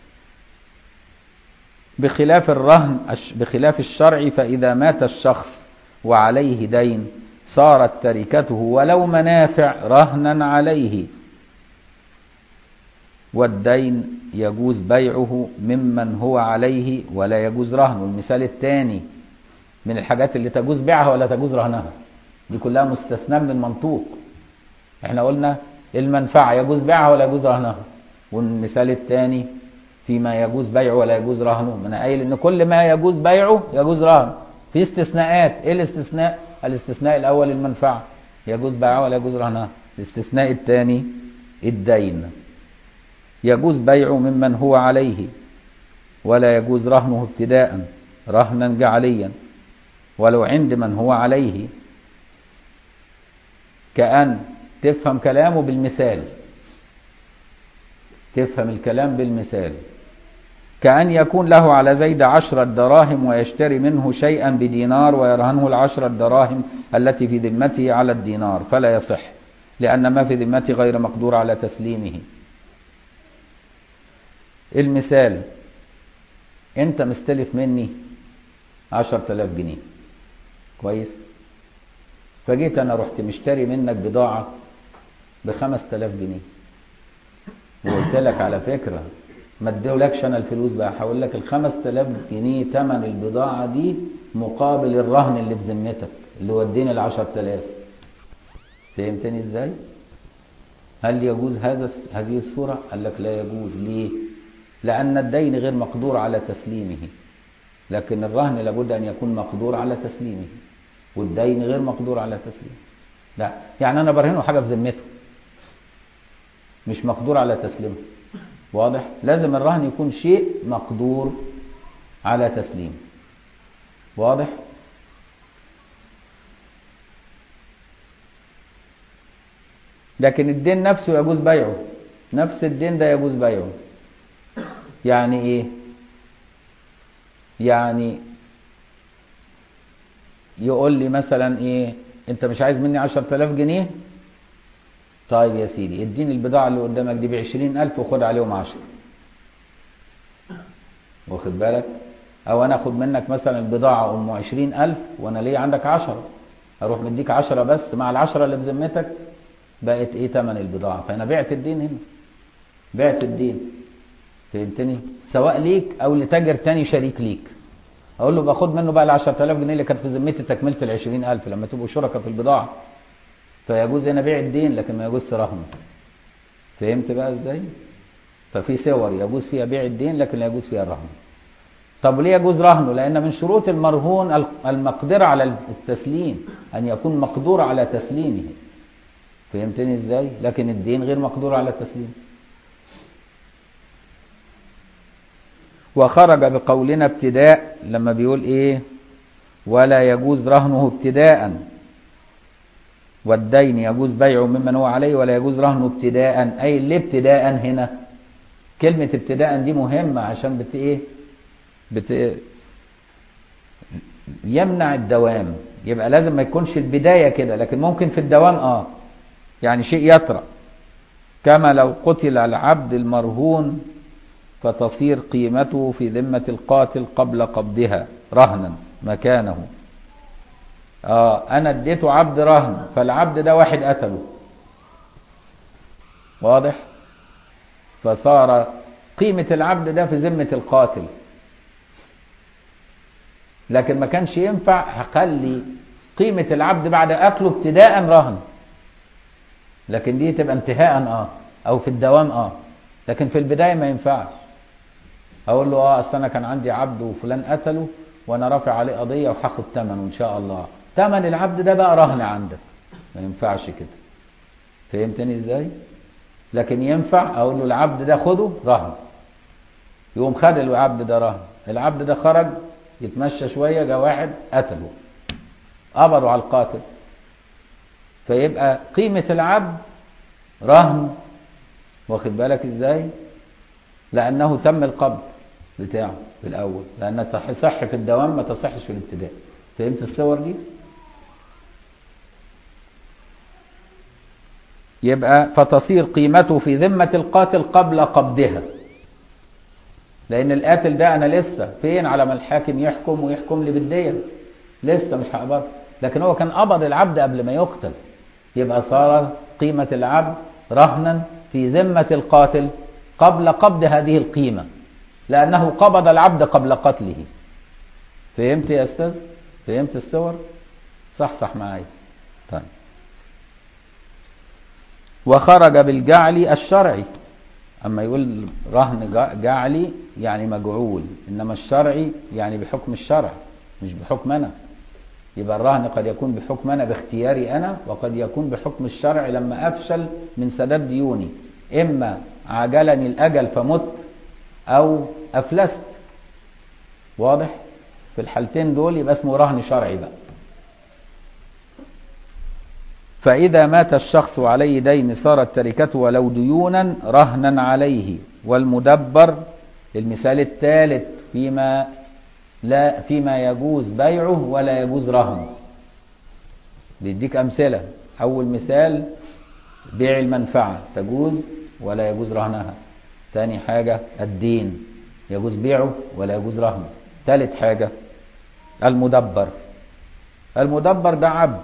A: بخلاف الرهن بخلاف الشرعي فاذا مات الشخص وعليه دين صارت تركته ولو منافع رهنا عليه والدين يجوز بيعه ممن هو عليه ولا يجوز رهنه المثال الثاني من الحاجات اللي تجوز بيعها ولا تجوز رهنها دي كلها مستثنى من المنطوق احنا قلنا المنفعة يجوز بيعها ولا يجوز رهنها والمثال الثاني فيما يجوز بيعه ولا يجوز رهنه ما انا قايل ان كل ما يجوز بيعه يجوز رهنه في استثناءات ايه الاستثناء الاستثناء الاول المنفعه يجوز بيعها ولا يجوز رهنها الاستثناء الثاني الدين يجوز بيعه ممن هو عليه ولا يجوز رهنه ابتداء رهنا جعليا ولو عند من هو عليه كأن تفهم كلامه بالمثال تفهم الكلام بالمثال كأن يكون له على زيد عشرة دراهم ويشتري منه شيئا بدينار ويرهنه العشرة دراهم التي في ذمته على الدينار فلا يصح لأن ما في ذمته غير مقدور على تسليمه المثال انت مستلف مني عشر تلاف جنيه كويس فجيت انا رحت مشتري منك بضاعة بخمس تلاف جنيه وقلت لك على فكرة ما اديولكش انا الفلوس بقى هقول لك ال 5000 جنيه ثمن البضاعه دي مقابل الرهن اللي في ذمتك اللي وديني ال 10000 فهمتني ازاي؟ هل يجوز هذا هذه الصوره؟ قال لك لا يجوز ليه؟ لأن الدين غير مقدور على تسليمه لكن الرهن لابد أن يكون مقدور على تسليمه والدين غير مقدور على تسليمه لا يعني أنا برهنه حاجة في ذمته مش مقدور على تسليمه واضح لازم الرهن يكون شيء مقدور على تسليمه واضح لكن الدين نفسه يجوز بيعه نفس الدين ده يجوز بيعه يعني ايه يعني يقول لي مثلا ايه انت مش عايز مني عشر تلاف جنيه طيب يا سيدي اديني البضاعة اللي قدامك دي بعشرين ألف وخد عليهم عشر واخد بالك أو أنا أخد منك مثلا البضاعة أم عشرين ألف وأنا ليه عندك عشرة اروح مديك عشرة بس مع العشرة اللي بذمتك بقت ايه تمن البضاعة فانا بعت الدين هنا بعت الدين فهمتني سواء ليك او لتاجر تاني شريك ليك اقول له باخد منه بقى ال 10000 جنيه اللي كانت في ذمتي تكمله ال 20000 لما تبقوا شركاء في البضاعه فيجوز هنا بيع الدين لكن ما يجوز رهنه فهمت بقى ازاي ففي صور يجوز فيها بيع الدين لكن لا يجوز فيها الرهن طب ليه يجوز رهنه لان من شروط المرهون المقدره على التسليم ان يكون مقدور على تسليمه فهمتني ازاي لكن الدين غير مقدور على تسليمه وخرج بقولنا ابتداء لما بيقول ايه ولا يجوز رهنه ابتداء والدين يجوز بيعه ممن هو عليه ولا يجوز رهنه ابتداء اي ليه ابتداء هنا كلمة ابتداء دي مهمة عشان بت ايه بت يمنع الدوام يبقى لازم ما يكونش البداية كده لكن ممكن في الدوام اه يعني شيء يطرأ كما لو قتل العبد المرهون فتصير قيمته في ذمة القاتل قبل قبضها رهنا مكانه آه أنا اديته عبد رهن فالعبد ده واحد قتله واضح فصار قيمة العبد ده في ذمة القاتل لكن ما كانش ينفع هخلي قيمة العبد بعد أكله ابتداء رهن لكن دي تبقى انتهاء اه او في الدوام اه لكن في البداية ما ينفعش اقول له اه اصل انا كان عندي عبد وفلان قتله وانا رافع عليه قضيه وهاخد ثمنه ان شاء الله ثمن العبد ده بقى رهن عندك ما ينفعش كده فهمتني ازاي لكن ينفع اقول له العبد ده خده رهن يقوم خد العبد ده رهن العبد ده خرج يتمشى شويه جه واحد قتله قبضوا على القاتل فيبقى قيمه العبد رهن واخد بالك ازاي لأنه تم القبض بتاعه في الأول لأن تصح في الدوام ما تصحش في الابتداء فهمت الصور دي يبقى فتصير قيمته في ذمة القاتل قبل قبضها لأن القاتل ده أنا لسه فين على ما الحاكم يحكم ويحكم لي بالدية لسه مش هقبض لكن هو كان قبض العبد قبل ما يقتل يبقى صار قيمة العبد رهنا في ذمة القاتل قبل قبض هذه القيمة لأنه قبض العبد قبل قتله فهمت يا أستاذ فهمت الصور صح صح معايا طيب وخرج بالجعل الشرعي أما يقول رهن جعلي يعني مجعول إنما الشرعي يعني بحكم الشرع مش بحكم أنا يبقى الرهن قد يكون بحكم أنا باختياري أنا وقد يكون بحكم الشرع لما أفشل من سداد ديوني إما عجلني الأجل فمت أو أفلست واضح في الحالتين دول يبقى اسمه رهن شرعي بقى فإذا مات الشخص عليه دين صارت تركته ولو ديونا رهنا عليه والمدبر المثال الثالث فيما لا فيما يجوز بيعه ولا يجوز رهنه بيديك أمثلة أول مثال بيع المنفعة تجوز ولا يجوز رهنها ثاني حاجة الدين يجوز بيعه ولا يجوز رهنه ثالث حاجة المدبر المدبر ده عبد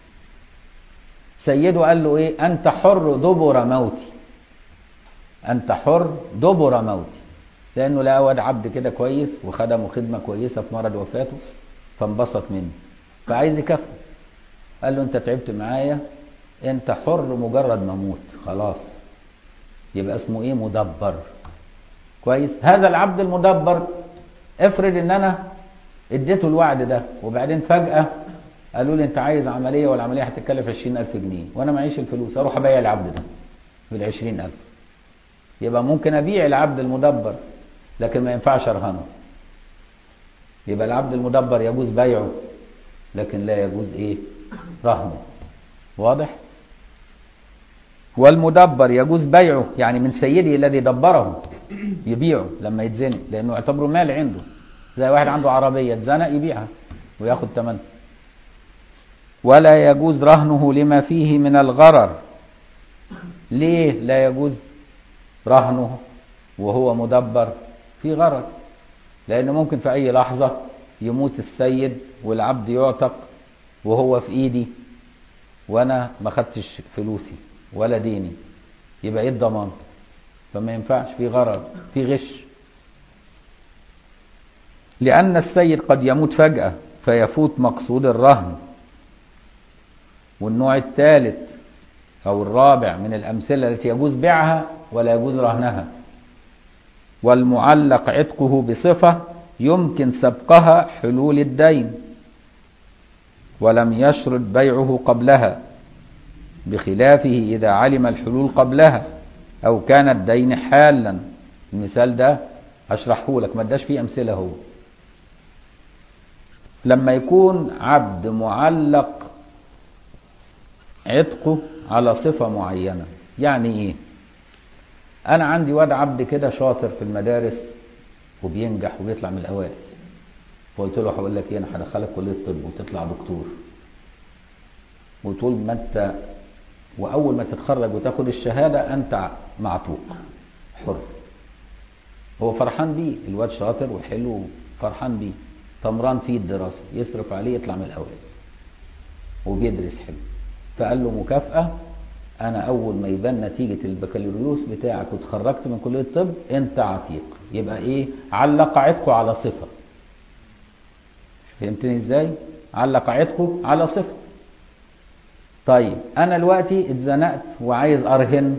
A: سيده قال له ايه انت حر دبر موتي انت حر دبر موتي لانه لا واد عبد كده كويس وخدمه خدمه كويسه في مرض وفاته فانبسط منه فعايز يكافئه قال له انت تعبت معايا انت حر مجرد ما اموت خلاص يبقى اسمه ايه مدبر كويس هذا العبد المدبر افرض ان انا اديته الوعد ده وبعدين فجأة قالوا لي انت عايز عملية والعملية هتتكلف 20000 جنيه وانا معيش الفلوس اروح ابيع العبد ده بال 20000 يبقى ممكن ابيع العبد المدبر لكن ما ينفعش ارهنه يبقى العبد المدبر يجوز بيعه لكن لا يجوز ايه رهنه واضح والمدبر يجوز بيعه يعني من سيده الذي دبره يبيعه لما يتزنق لانه يعتبره مال عنده زي واحد عنده عربيه اتزنق يبيعها وياخد ثمنها ولا يجوز رهنه لما فيه من الغرر ليه لا يجوز رهنه وهو مدبر في غرر لان ممكن في اي لحظه يموت السيد والعبد يعتق وهو في ايدي وانا ما خدتش فلوسي ولا ديني يبقى ايه الضمان فما ينفعش في غرض في غش لأن السيد قد يموت فجأة فيفوت مقصود الرهن والنوع الثالث أو الرابع من الأمثلة التي يجوز بيعها ولا يجوز رهنها والمعلق عتقه بصفة يمكن سبقها حلول الدين ولم يشرط بيعه قبلها بخلافه إذا علم الحلول قبلها أو كان الدين حالا المثال ده أشرحه لك ما اداش فيه أمثلة هو لما يكون عبد معلق عتقه على صفة معينة يعني ايه انا عندي واد عبد كده شاطر في المدارس وبينجح وبيطلع من الاوائل فقلت له هقول لك ايه انا هدخلك كليه الطب وتطلع دكتور وطول ما انت واول ما تتخرج وتاخد الشهاده انت معتوق حر هو فرحان بيه الواد شاطر وحلو فرحان بيه طمران فيه الدراسه يصرف عليه يطلع من الاوائل وبيدرس حلو فقال له مكافاه انا اول ما يبان نتيجه البكالوريوس بتاعك وتخرجت من كليه الطب انت عتيق يبقى ايه علق عتقه على صفه فهمتني ازاي علق عتقه على صفه طيب انا دلوقتي اتزنقت وعايز ارهن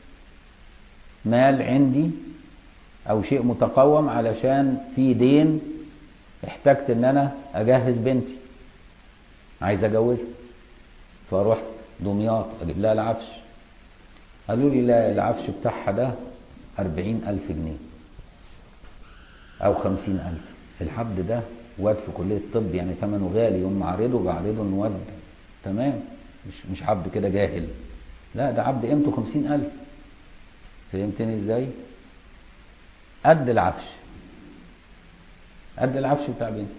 A: مال عندي او شيء متقوم علشان في دين احتجت ان انا اجهز بنتي عايز اجوزها فرحت دمياط اجيب لها العفش قالوا لي لا العفش بتاعها ده أربعين ألف جنيه أو خمسين ألف الحبل ده واد في كلية الطب يعني ثمنه غالي يوم معرضه بعرضه إنه واد تمام مش مش عبد كده جاهل لا ده عبد قيمته خمسين ألف فهمتني ازاي؟ قد العفش قد العفش بتاع بنتي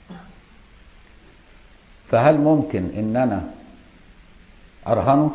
A: فهل ممكن ان انا ارهنه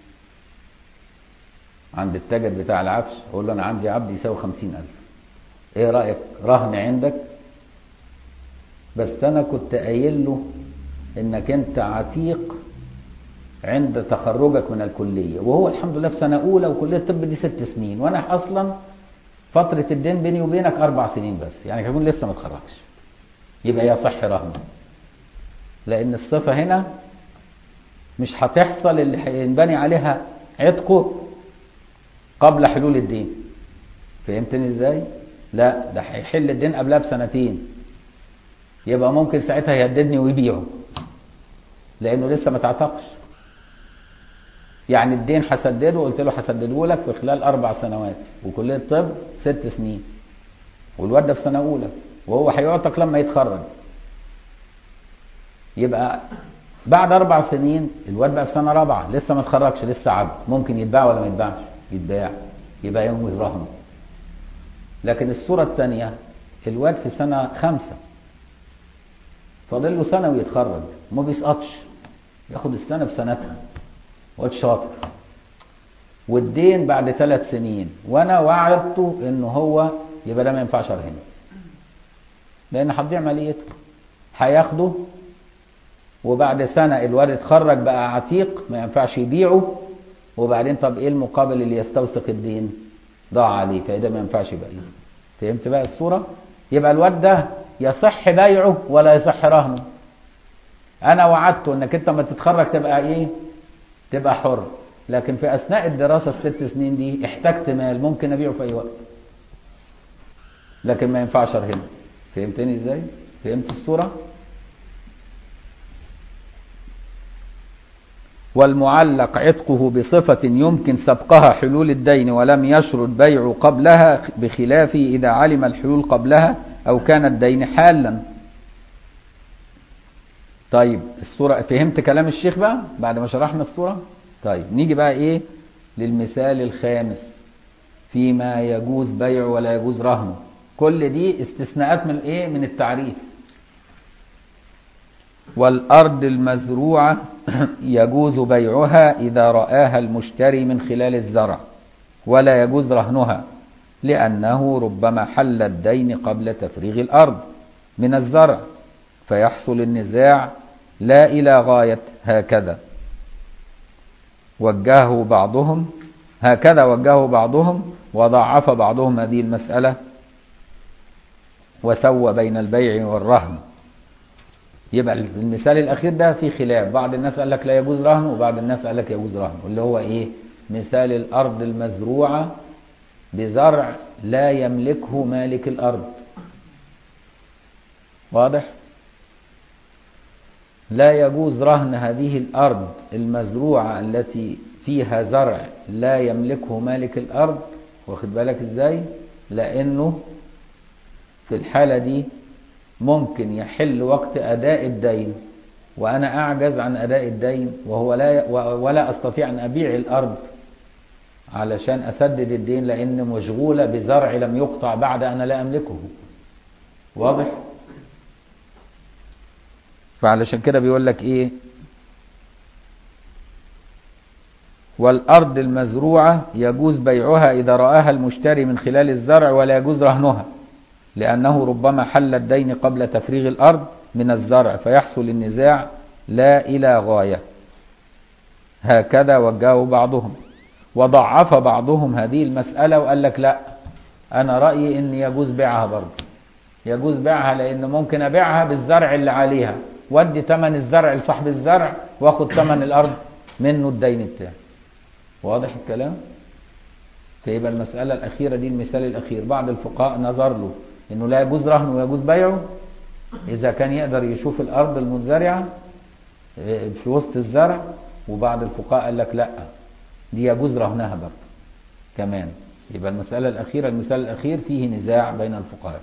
A: عند التاجر بتاع العفش اقول له انا عندي عبد يساوي خمسين الف ايه رايك رهن عندك بس انا كنت قايل له انك انت عتيق عند تخرجك من الكليه وهو الحمد لله في سنه اولى وكليه الطب دي ست سنين وانا اصلا فتره الدين بيني وبينك اربع سنين بس يعني هيكون لسه ما اتخرجش يبقى يصح رهنه لان الصفه هنا مش هتحصل اللي هينبني عليها عتقه قبل حلول الدين فهمتني ازاي لا ده هيحل الدين قبلها بسنتين يبقى ممكن ساعتها يهددني ويبيعه لانه لسه ما تعتقش يعني الدين هسدده قلت له هسدده لك في خلال اربع سنوات وكليه الطب ست سنين والواد ده في سنه اولى وهو هيعتق لما يتخرج يبقى بعد اربع سنين الواد بقى في سنه رابعه لسه ما اتخرجش لسه عبد ممكن يتباع ولا ما يتباعش يتباع يبقى يوم الرهن لكن الصوره الثانيه الواد في سنه خمسه فاضل له سنه ويتخرج ما بيسقطش ياخد السنه بسنتها واد شاطر والدين بعد ثلاث سنين وانا وعدته ان هو يبقى ده ما ينفعش ارهنه لان هتضيع ماليته هياخده وبعد سنة الواد اتخرج بقى عتيق ما ينفعش يبيعه وبعدين طب ايه المقابل اللي يستوثق الدين ضاع عليه فده ما ينفعش يبقى ايه فهمت بقى الصورة يبقى الواد ده يصح بيعه ولا يصح رهنه انا وعدته انك انت ما تتخرج تبقى ايه تبقى حر لكن في اثناء الدراسة الست سنين دي احتجت مال ممكن ابيعه في اي وقت لكن ما ينفعش ارهنه فهمتني ازاي فهمت الصوره والمعلق عتقه بصفة يمكن سبقها حلول الدين ولم يشرط بيع قبلها بخلاف إذا علم الحلول قبلها أو كان الدين حالا طيب الصورة فهمت كلام الشيخ بقى بعد ما شرحنا الصورة طيب نيجي بقى إيه للمثال الخامس فيما يجوز بيع ولا يجوز رهنه كل دي استثناءات من ايه من التعريف والأرض المزروعة يجوز بيعها إذا رآها المشتري من خلال الزرع ولا يجوز رهنها لأنه ربما حل الدين قبل تفريغ الأرض من الزرع فيحصل النزاع لا إلى غاية هكذا وجهه بعضهم هكذا وجهه بعضهم وضعف بعضهم هذه المسألة وسوى بين البيع والرهن يبقى المثال الأخير ده في خلاف بعض الناس قال لك لا يجوز رهن وبعض الناس قال لك يجوز رهن اللي هو إيه مثال الأرض المزروعة بزرع لا يملكه مالك الأرض واضح لا يجوز رهن هذه الأرض المزروعة التي فيها زرع لا يملكه مالك الأرض واخد بالك ازاي لأنه في الحالة دي ممكن يحل وقت أداء الدين وأنا أعجز عن أداء الدين وهو لا ولا أستطيع أن أبيع الأرض علشان أسدد الدين لأن مشغولة بزرع لم يقطع بعد أنا لا أملكه واضح فعلشان كده بيقول لك إيه والأرض المزروعة يجوز بيعها إذا رآها المشتري من خلال الزرع ولا يجوز رهنها لأنه ربما حل الدين قبل تفريغ الأرض من الزرع فيحصل النزاع لا إلى غاية هكذا وجهه بعضهم وضعف بعضهم هذه المسألة وقال لك لا أنا رأيي إن يجوز بيعها برضه يجوز بيعها لأن ممكن أبيعها بالزرع اللي عليها وادي ثمن الزرع لصاحب الزرع واخد ثمن الأرض منه الدين بتاعي واضح الكلام فيبقى المسألة الأخيرة دي المثال الأخير بعض الفقهاء نظر له إنه لا يجوز رهن ويجوز بيعه إذا كان يقدر يشوف الأرض المنزرعة في وسط الزرع وبعض الفقهاء قال لك لا دي يجوز رهنها برضه كمان يبقى المسألة الأخيرة المثال الأخير فيه نزاع بين الفقهاء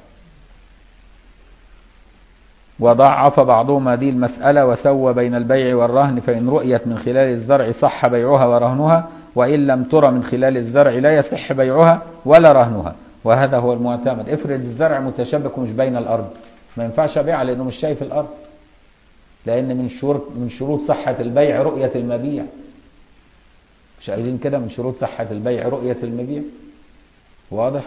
A: وضعف بعضهم هذه المسألة وسوى بين البيع والرهن فإن رؤيت من خلال الزرع صح بيعها ورهنها وإن لم ترى من خلال الزرع لا يصح بيعها ولا رهنها وهذا هو المعتمد افرض الزرع متشابك ومش بين الأرض ما ينفعش أبيعها لأنه مش شايف الأرض لأن من شروط من شروط صحة البيع رؤية المبيع مش قايلين كده من شروط صحة البيع رؤية المبيع واضح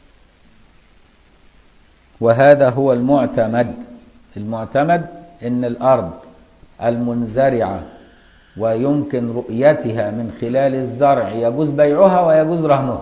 A: وهذا هو المعتمد المعتمد ان الارض المنزرعة ويمكن رؤيتها من خلال الزرع يجوز بيعها ويجوز رهنها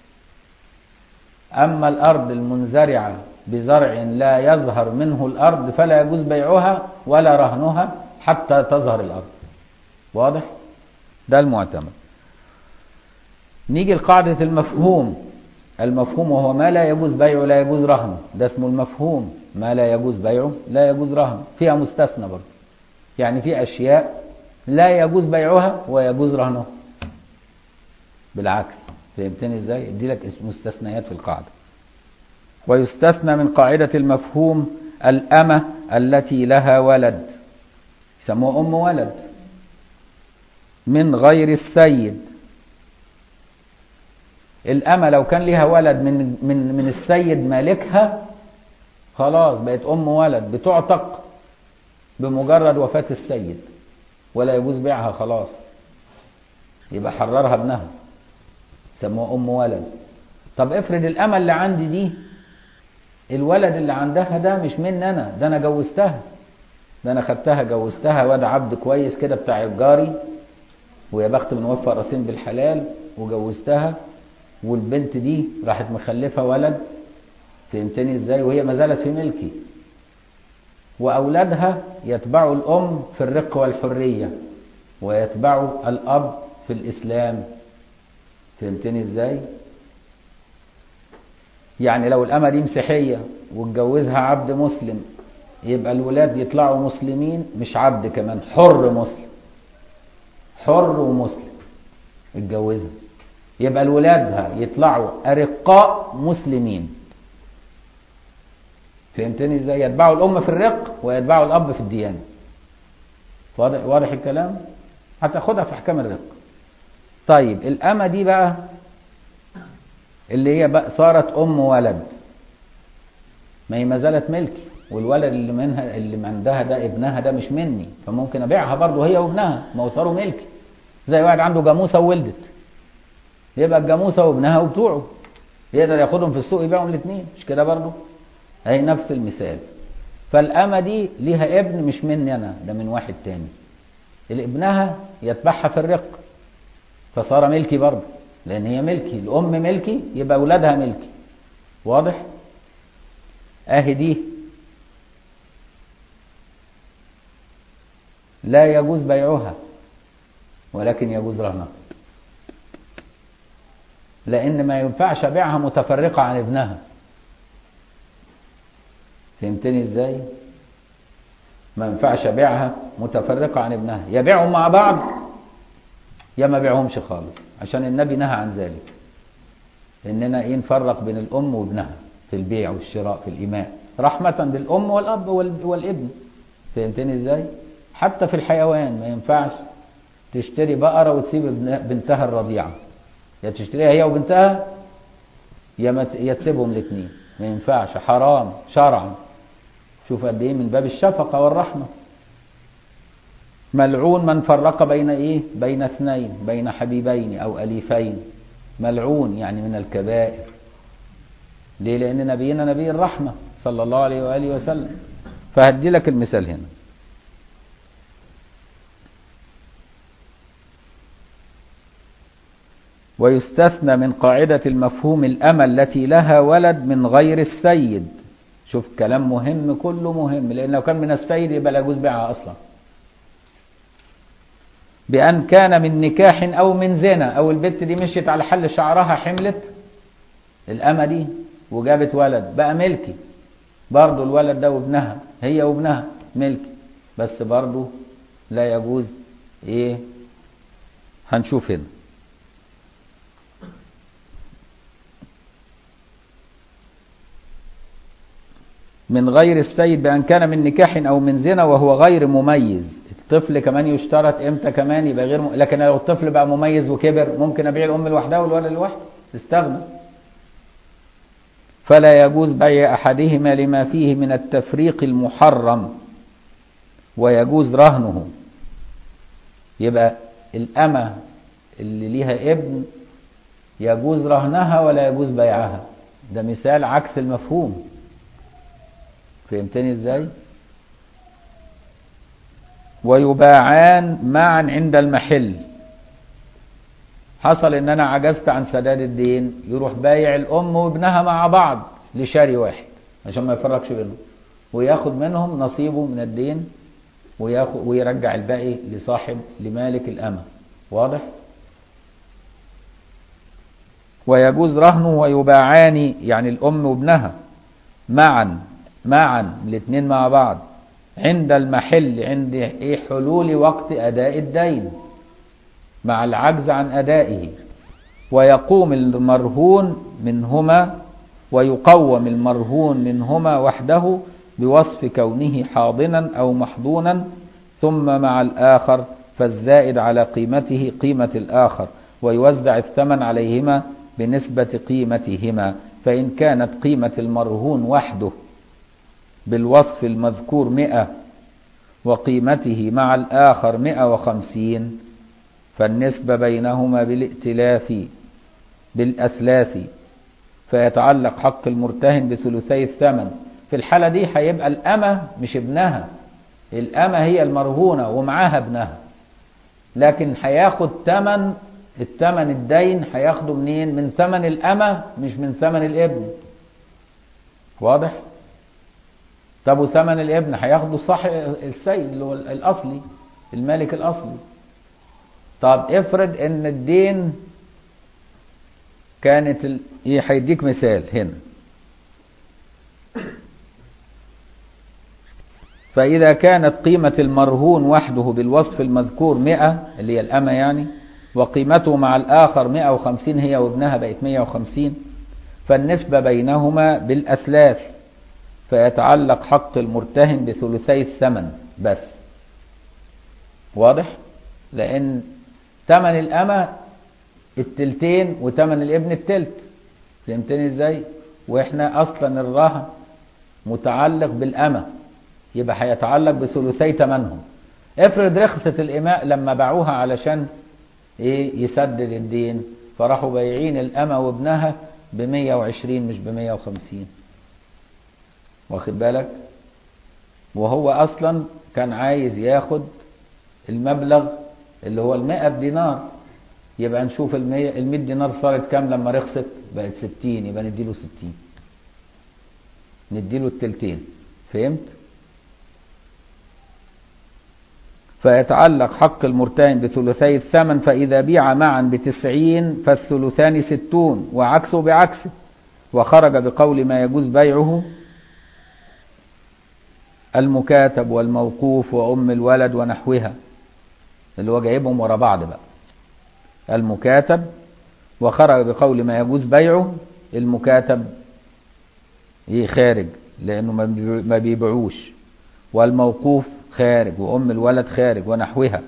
A: اما الارض المنزرعة بزرع لا يظهر منه الارض فلا يجوز بيعها ولا رهنها حتى تظهر الارض واضح ده المعتمد نيجي لقاعدة المفهوم المفهوم وهو ما لا يجوز بيعه لا يجوز رهنه ده اسمه المفهوم ما لا يجوز بيعه لا يجوز رهنه فيها مستثنى برضه يعني في أشياء لا يجوز بيعها ويجوز رهنها بالعكس فهمتني ازاي ادي لك مستثنيات في القاعدة ويستثنى من قاعدة المفهوم الأمة التي لها ولد يسموها أم ولد من غير السيد الأمة لو كان لها ولد من من من السيد مالكها خلاص بقت أم ولد بتعتق بمجرد وفاة السيد ولا يجوز بيعها خلاص يبقى حررها ابنها سموها أم ولد طب افرض الأمة اللي عندي دي الولد اللي عندها ده مش مني أنا ده أنا جوزتها ده أنا خدتها جوزتها واد عبد كويس كده بتاع الجاري ويا بخت من وفى راسين بالحلال وجوزتها والبنت دي راحت مخلفة ولد فهمتني ازاي وهي ما زالت في ملكي وأولادها يتبعوا الأم في الرق والحرية ويتبعوا الأب في الإسلام فهمتني ازاي يعني لو الأمة دي مسيحية واتجوزها عبد مسلم يبقى الولاد يطلعوا مسلمين مش عبد كمان حر مسلم حر ومسلم اتجوزها يبقى الولادها يطلعوا أرقاء مسلمين فهمتني ازاي يتبعوا الأم في الرق ويتبعوا الأب في الديانة واضح, واضح الكلام هتاخدها في أحكام الرق طيب الأمة دي بقى اللي هي بقى صارت أم ولد ما هي ما زالت ملكي والولد اللي منها اللي عندها ده ابنها ده مش مني فممكن ابيعها برضه هي وابنها ما هو صاروا ملكي زي واحد عنده جاموسه وولدت يبقى الجاموسه وابنها وبتوعه يقدر ياخدهم في السوق يبيعهم الاثنين مش كده برضه اهي نفس المثال فالأمة دي ليها ابن مش مني أنا ده من واحد تاني اللي ابنها يتبعها في الرق فصار ملكي برضه لأن هي ملكي الأم ملكي يبقى أولادها ملكي واضح؟ أهي دي لا يجوز بيعها ولكن يجوز رهنها لأن ما ينفعش أبيعها متفرقة عن ابنها فهمتني ازاي؟ ما ينفعش أبيعها متفرقة عن ابنها يبيعهم مع بعض يا ما بيعهمش خالص عشان النبي نهى عن ذلك إننا إيه نفرق بين الأم وابنها في البيع والشراء في الإماء رحمة بالأم والأب والابن فهمتني ازاي؟ حتى في الحيوان ما ينفعش تشتري بقرة وتسيب بنتها الرضيعة يا تشتريها هي وبنتها يا يا تسيبهم الاثنين ما ينفعش حرام شرعا شوف قد ايه من باب الشفقة والرحمة ملعون من فرق بين ايه بين اثنين بين حبيبين او اليفين ملعون يعني من الكبائر ليه لان نبينا نبي الرحمة صلى الله عليه وآله وسلم فهدي لك المثال هنا ويستثنى من قاعدة المفهوم الأمة التي لها ولد من غير السيد شوف كلام مهم كله مهم لأن لو كان من السيد يبقى لا يجوز بيعها أصلا بأن كان من نكاح أو من زنا أو البت دي مشيت على حل شعرها حملت الأمة دي وجابت ولد بقى ملكي برضه الولد ده وابنها هي وابنها ملكي بس برضه لا يجوز ايه هنشوف هنا من غير السيد بأن كان من نكاح أو من زنا وهو غير مميز الطفل كمان يشترط امتى كمان يبقى غير م... لكن لو الطفل بقى مميز وكبر ممكن أبيع الأم لوحدها والولد لوحده تستغنى فلا يجوز بيع أحدهما لما فيه من التفريق المحرم ويجوز رهنه يبقى الأمة اللي ليها ابن يجوز رهنها ولا يجوز بيعها ده مثال عكس المفهوم فهمتني ازاي ويباعان معا عند المحل حصل ان انا عجزت عن سداد الدين يروح بايع الام وابنها مع بعض لشاري واحد عشان ما يفرقش بينهم وياخد منهم نصيبه من الدين وياخد ويرجع الباقي لصاحب لمالك الامه واضح ويجوز رهنه ويباعان يعني الام وابنها معا معا الاثنين مع بعض عند المحل عند ايه حلول وقت اداء الدين مع العجز عن ادائه ويقوم المرهون منهما ويقوم المرهون منهما وحده بوصف كونه حاضنا او محضونا ثم مع الاخر فالزائد على قيمته قيمه الاخر ويوزع الثمن عليهما بنسبه قيمتهما فان كانت قيمه المرهون وحده بالوصف المذكور مئة وقيمته مع الآخر مئة وخمسين فالنسبة بينهما بالائتلاف بالأثلاث فيتعلق حق المرتهن بثلثي الثمن في الحالة دي هيبقى الأمة مش ابنها الأمة هي المرهونة ومعاها ابنها لكن هياخد ثمن الثمن الدين هياخده منين من ثمن الأمة مش من ثمن الابن واضح طب وثمن الابن هياخده صح السيد اللي هو الاصلي المالك الاصلي طب افرض ان الدين كانت ال... ايه هيديك مثال هنا فإذا كانت قيمة المرهون وحده بالوصف المذكور مئة اللي هي الأمة يعني وقيمته مع الآخر مئة وخمسين هي وابنها بقت مئة وخمسين فالنسبة بينهما بالأثلاث فيتعلق حق المرتهن بثلثي الثمن بس واضح لان ثمن الامه التلتين وثمن الابن التلت فهمتني ازاي واحنا اصلا الرهن متعلق بالامه يبقى هيتعلق بثلثي ثمنهم افرض رخصة الاماء لما باعوها علشان ايه يسدد الدين فراحوا بايعين الامه وابنها ب 120 مش ب 150 واخد بالك وهو اصلا كان عايز ياخد المبلغ اللي هو المائة دينار يبقى نشوف المية, المية دينار صارت كام لما رخصت بقت ستين يبقى نديله ستين نديله التلتين فهمت فيتعلق حق المرتهن بثلثي الثمن فإذا بيع معا بتسعين فالثلثان ستون وعكسه بعكسه وخرج بقول ما يجوز بيعه المكاتب والموقوف وأم الولد ونحوها اللي هو جايبهم ورا بعض بقى المكاتب وخرج بقول ما يجوز بيعه المكاتب ايه خارج لانه ما بيبيعوش والموقوف خارج وام الولد خارج ونحوها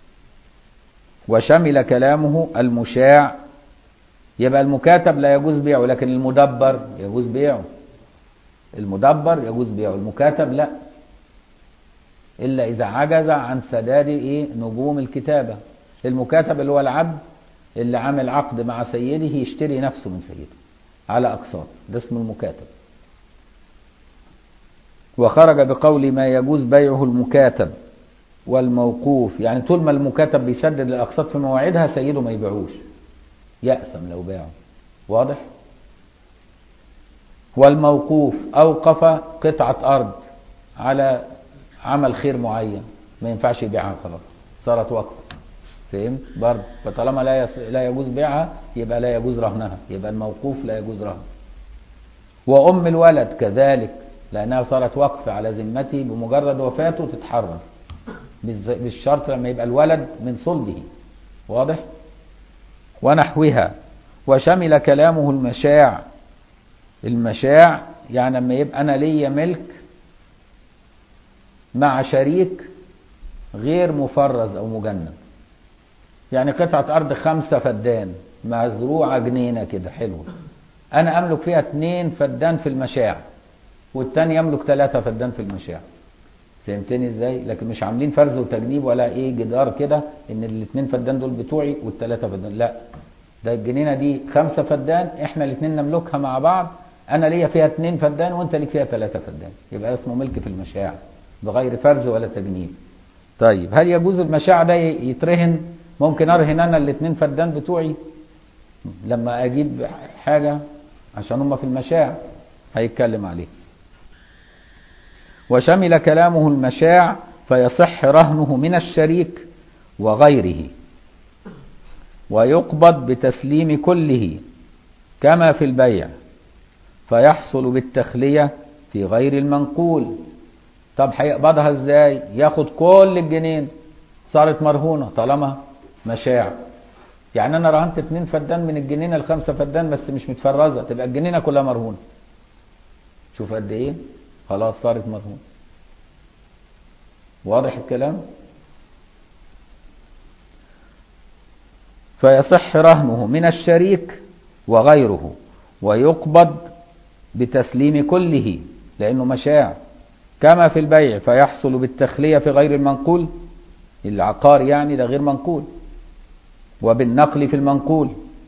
A: وشمل كلامه المشاع يبقى المكاتب لا يجوز بيعه لكن المدبر يجوز بيعه المدبر يجوز بيعه المكاتب لا الا اذا عجز عن سداد ايه نجوم الكتابه المكاتب اللي هو العبد اللي عامل عقد مع سيده يشتري نفسه من سيده على اقساط ده اسمه المكاتب وخرج بقول ما يجوز بيعه المكاتب والموقوف يعني طول ما المكاتب بيسدد الاقساط في مواعيدها سيده ما يبيعوش يأثم لو باعه واضح والموقوف اوقف قطعه ارض على عمل خير معين ما ينفعش يبيعها خلاص صارت وقف فهمت برضه فطالما لا يس... لا يجوز بيعها يبقى لا يجوز رهنها يبقى الموقوف لا يجوز رهن وام الولد كذلك لانها صارت وقف على ذمته بمجرد وفاته تتحرر بالشرط لما يبقى الولد من صلبه واضح ونحوها وشمل كلامه المشاع المشاع يعني لما يبقى انا ليا ملك مع شريك غير مفرز او مجند يعني قطعة أرض خمسة فدان مزروعة جنينة كده حلوة أنا أملك فيها اتنين فدان في المشاع والتاني يملك ثلاثة فدان في المشاع فهمتني ازاي لكن مش عاملين فرز وتجنيب ولا ايه جدار كده ان الاثنين فدان دول بتوعي والثلاثه فدان لا ده الجنينه دي خمسه فدان احنا الاثنين نملكها مع بعض انا ليا فيها اثنين فدان وانت ليك فيها ثلاثه فدان يبقى اسمه ملك في المشاع بغير فرز ولا تجنيب طيب هل يجوز المشاع ده يترهن ممكن ارهن انا الاثنين فدان بتوعي لما اجيب حاجه عشان هم في المشاع هيتكلم عليه وشمل كلامه المشاع فيصح رهنه من الشريك وغيره ويقبض بتسليم كله كما في البيع فيحصل بالتخلية في غير المنقول طب هيقبضها ازاي ياخد كل الجنين صارت مرهونة طالما مشاع يعني انا رهنت اتنين فدان من الجنينة الخمسة فدان بس مش متفرزة تبقى الجنينة كلها مرهونة شوف قد ايه خلاص صارت مرهون واضح الكلام فيصح رهنه من الشريك وغيره ويقبض بتسليم كله لأنه مشاع كما في البيع فيحصل بالتخلية في غير المنقول العقار يعني ده غير منقول وبالنقل في المنقول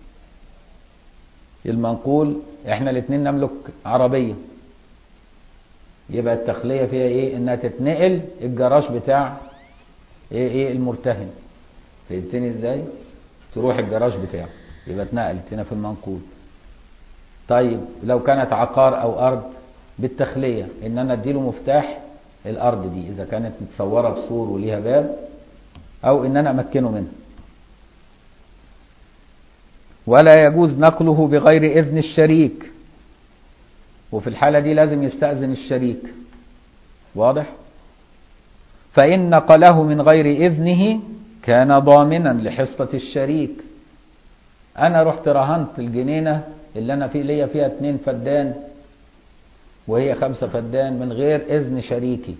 A: المنقول احنا الاثنين نملك عربية يبقى التخلية فيها ايه انها تتنقل الجراج بتاع ايه ايه المرتهن فهمتني ازاي تروح الجراج بتاعه يبقى اتنقلت هنا في المنقول طيب لو كانت عقار او ارض بالتخلية ان انا اديله مفتاح الارض دي اذا كانت متصورة بسور وليها باب او ان انا امكنه منها ولا يجوز نقله بغير اذن الشريك وفي الحالة دي لازم يستأذن الشريك واضح فإن نقله من غير إذنه كان ضامنا لحصة الشريك أنا رحت رهنت الجنينة اللي أنا في ليا فيها اتنين فدان وهي خمسة فدان من غير إذن شريكي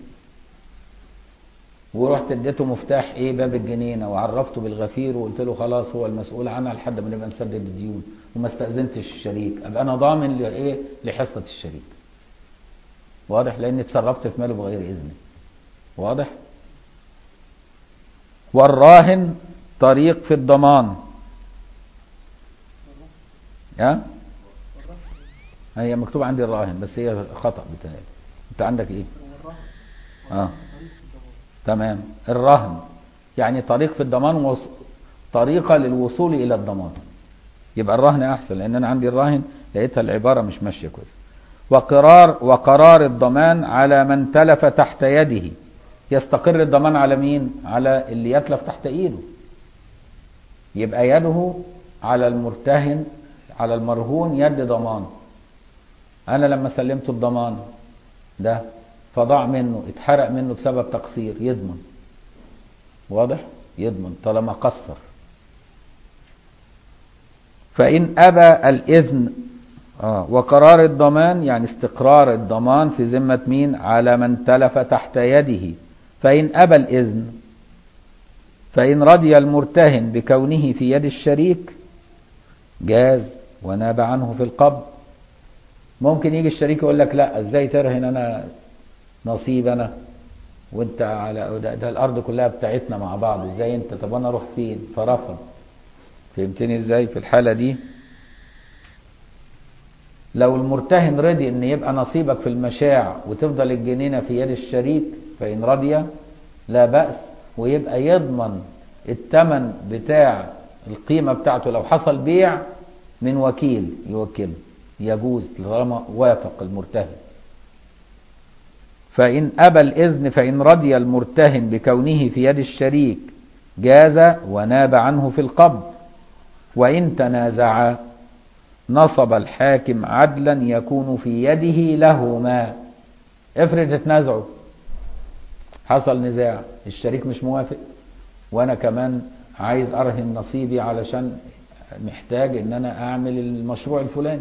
A: ورحت اديته مفتاح ايه باب الجنينه وعرفته بالغفير وقلت له خلاص هو المسؤول عنها لحد ما نبقى نسدد الديون وما استاذنتش الشريك ابقى انا ضامن لايه لحصه الشريك واضح لاني اتصرفت في ماله بغير اذنه واضح والراهن طريق في الضمان ها هي مكتوب عندي الراهن بس هي خطا بتهيألي انت عندك ايه اه تمام الرهن يعني طريق في الضمان وص... طريقة للوصول إلى الضمان يبقى الرهن أحسن لأن أنا عندي الراهن لقيتها العبارة مش ماشية كويس وقرار وقرار الضمان على من تلف تحت يده يستقر الضمان على مين على اللي يتلف تحت ايده يبقى يده على المرتهن على المرهون يد ضمان انا لما سلمت الضمان ده فضاع منه اتحرق منه بسبب تقصير يضمن واضح يضمن طالما قصر فإن أبى الإذن آه وقرار الضمان يعني استقرار الضمان في ذمة مين على من تلف تحت يده فإن أبى الإذن فإن رضي المرتهن بكونه في يد الشريك جاز وناب عنه في القبض ممكن يجي الشريك يقول لك لا ازاي ترهن انا نصيب انا وانت على ده, ده الارض كلها بتاعتنا مع بعض ازاي انت طب انا اروح فين فرفض فهمتني ازاي في الحاله دي لو المرتهن رضي ان يبقى نصيبك في المشاع وتفضل الجنينه في يد الشريك فان رضي لا باس ويبقى يضمن الثمن بتاع القيمه بتاعته لو حصل بيع من وكيل يوكله يجوز طالما وافق المرتهن فإن أبى الإذن فإن رضي المرتهن بكونه في يد الشريك جاز وناب عنه في القبض وإن تنازعا نصب الحاكم عدلا يكون في يده لهما افرض اتنازعوا حصل نزاع الشريك مش موافق وانا كمان عايز ارهن نصيبي علشان محتاج ان انا اعمل المشروع الفلاني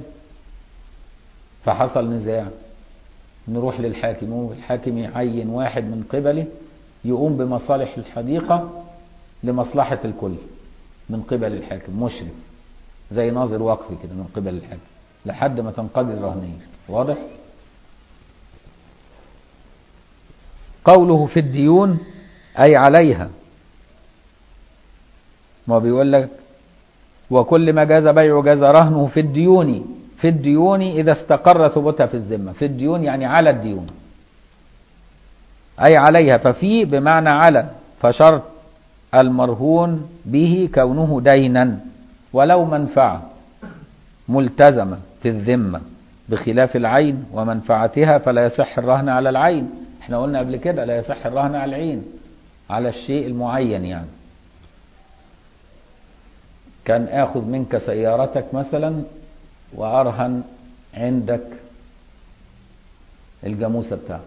A: فحصل نزاع نروح للحاكم والحاكم يعين واحد من قبله يقوم بمصالح الحديقة لمصلحة الكل من قبل الحاكم مشرف زي ناظر وقف كده من قبل الحاكم لحد ما تنقضي الرهنية واضح قوله في الديون أي عليها ما بيقول لك وكل ما جاز بيع جاز رهنه في الديون في الديون إذا استقر ثبوتها في الذمة في الديون يعني على الديون أي عليها ففي بمعنى على فشرط المرهون به كونه دينا ولو منفعة ملتزمة في الذمة بخلاف العين ومنفعتها فلا يصح الرهن على العين احنا قلنا قبل كده لا يصح الرهن على العين على الشيء المعين يعني كان اخذ منك سيارتك مثلا وارهن عندك الجاموسه بتاعتي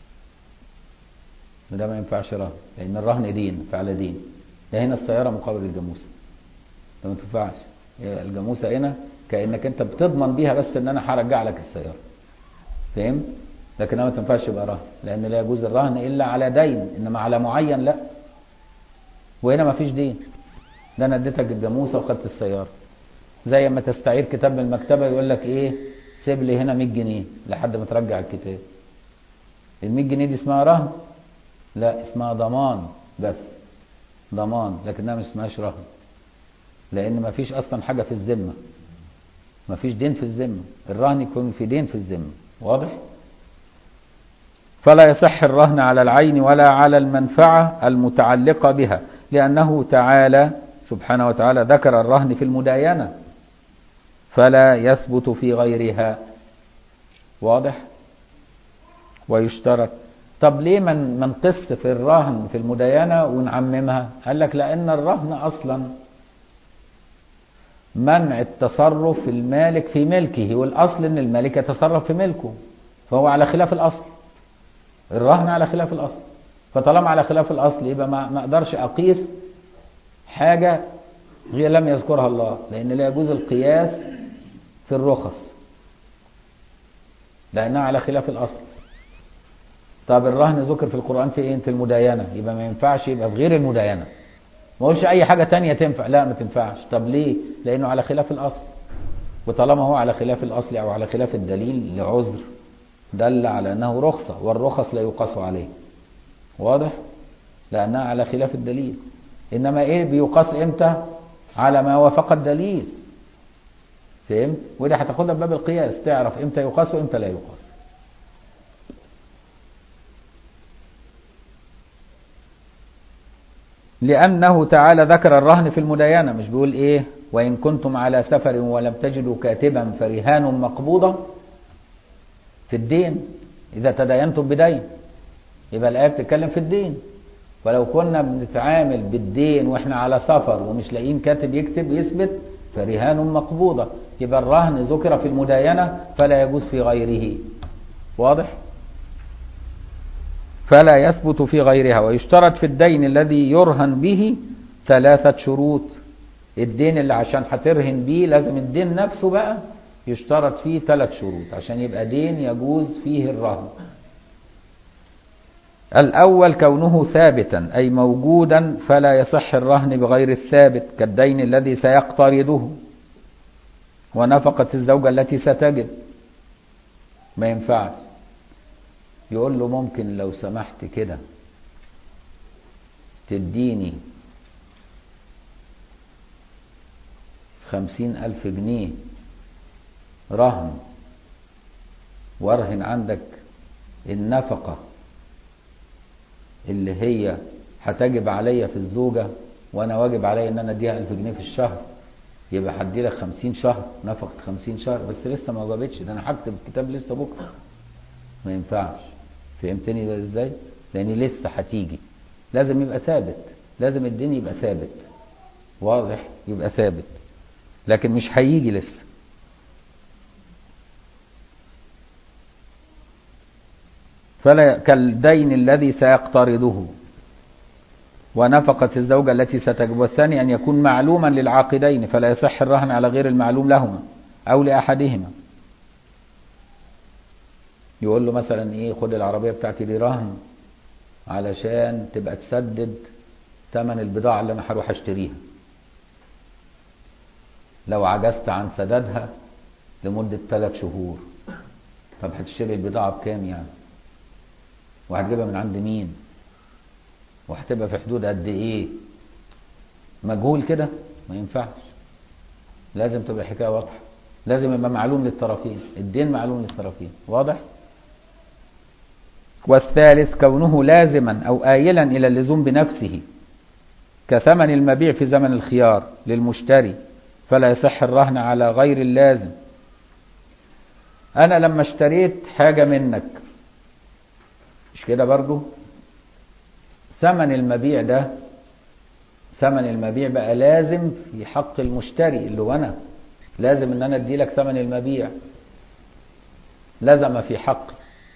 A: ده ما ينفعش رهن لان الرهن دين فعل دين ده هنا السياره مقابل الجاموسه ده ما تنفعش الجاموسه هنا كانك انت بتضمن بيها بس ان انا هرجع لك السياره فهمت لكنها ما تنفعش يبقى رهن لان لا يجوز الرهن الا على دين انما على معين لا وهنا ما فيش دين ده انا اديتك الجاموسه وخدت السياره زي ما تستعير كتاب من المكتبه يقول لك ايه سيب لي هنا 100 جنيه لحد ما ترجع الكتاب ال 100 جنيه دي اسمها رهن لا اسمها ضمان بس ضمان لكنها ما اسمهاش رهن لان ما فيش اصلا حاجه في الذمه ما فيش دين في الذمه الرهن يكون في دين في الذمه واضح فلا يصح الرهن على العين ولا على المنفعه المتعلقه بها لانه تعالى سبحانه وتعالى ذكر الرهن في المداينه فلا يثبت في غيرها واضح ويشترط طب ليه من من قس في الرهن في المداينه ونعممها قال لك لان الرهن اصلا منع التصرف في المالك في ملكه والاصل ان المالك يتصرف في ملكه فهو على خلاف الاصل الرهن على خلاف الاصل فطالما على خلاف الاصل يبقى ما ما اقدرش اقيس حاجه غير لم يذكرها الله لان لا يجوز القياس في الرخص لانها على خلاف الاصل طب الرهن ذكر في القران في ايه في المداينه يبقى ما ينفعش يبقى في غير المداينه ما اقولش اي حاجه تانية تنفع لا ما تنفعش طب ليه لانه على خلاف الاصل وطالما هو على خلاف الاصل او على خلاف الدليل لعذر دل على انه رخصه والرخص لا يقاس عليه واضح لانها على خلاف الدليل انما ايه بيقاس امتى على ما وافق الدليل فهمت وده هتاخدها بباب القياس تعرف امتى يقاس وامتى لا يقاس لأنه تعالى ذكر الرهن في المداينة مش بيقول إيه وإن كنتم على سفر ولم تجدوا كاتبا فرهان مقبوضة في الدين إذا تداينتم بدين يبقى الآية بتتكلم في الدين ولو كنا بنتعامل بالدين واحنا على سفر ومش لاقيين كاتب يكتب يثبت فرهان مقبوضة يبقى الرهن ذكر في المداينة فلا يجوز في غيره واضح فلا يثبت في غيرها ويشترط في الدين الذي يرهن به ثلاثة شروط الدين اللي عشان هترهن بيه لازم الدين نفسه بقى يشترط فيه ثلاث شروط عشان يبقى دين يجوز فيه الرهن الأول كونه ثابتا أي موجودا فلا يصح الرهن بغير الثابت كالدين الذي سيقترضه ونفقة الزوجة التي ستجد ما ينفعش يقول له ممكن لو سمحت كده تديني خمسين ألف جنيه رهن وارهن عندك النفقة اللي هي هتجب عليا في الزوجة وانا واجب عليا ان انا اديها ألف جنيه في الشهر يبقى هدي لك خمسين شهر نفقة خمسين شهر بس لسه ما جابتش ده انا هكتب الكتاب لسه بكرة ما ينفعش فهمتني ده ازاي لان لسه هتيجي لازم يبقى ثابت لازم الدين يبقى ثابت واضح يبقى ثابت لكن مش هيجي لسه فلا كالدين الذي سيقترضه ونفقة الزوجة التي ستجب والثاني أن يكون معلوما للعاقدين فلا يصح الرهن على غير المعلوم لهما أو لأحدهما يقول له مثلا إيه خد العربية بتاعتي دي رهن علشان تبقى تسدد ثمن البضاعة اللي أنا هروح أشتريها لو عجزت عن سدادها لمدة ثلاث شهور طب هتشتري البضاعة بكام يعني وهتجيبها من عند مين وهتبقى في حدود قد ايه مجهول كده ما ينفعش لازم تبقى الحكايه واضحه لازم يبقى معلوم للطرفين الدين معلوم للطرفين واضح والثالث كونه لازما او آيلا الى اللزوم بنفسه كثمن المبيع في زمن الخيار للمشتري فلا يصح الرهن على غير اللازم انا لما اشتريت حاجه منك مش كده برضو ثمن المبيع ده ثمن المبيع بقى لازم في حق المشتري اللي هو انا لازم ان انا ادي لك ثمن المبيع لزم في حقي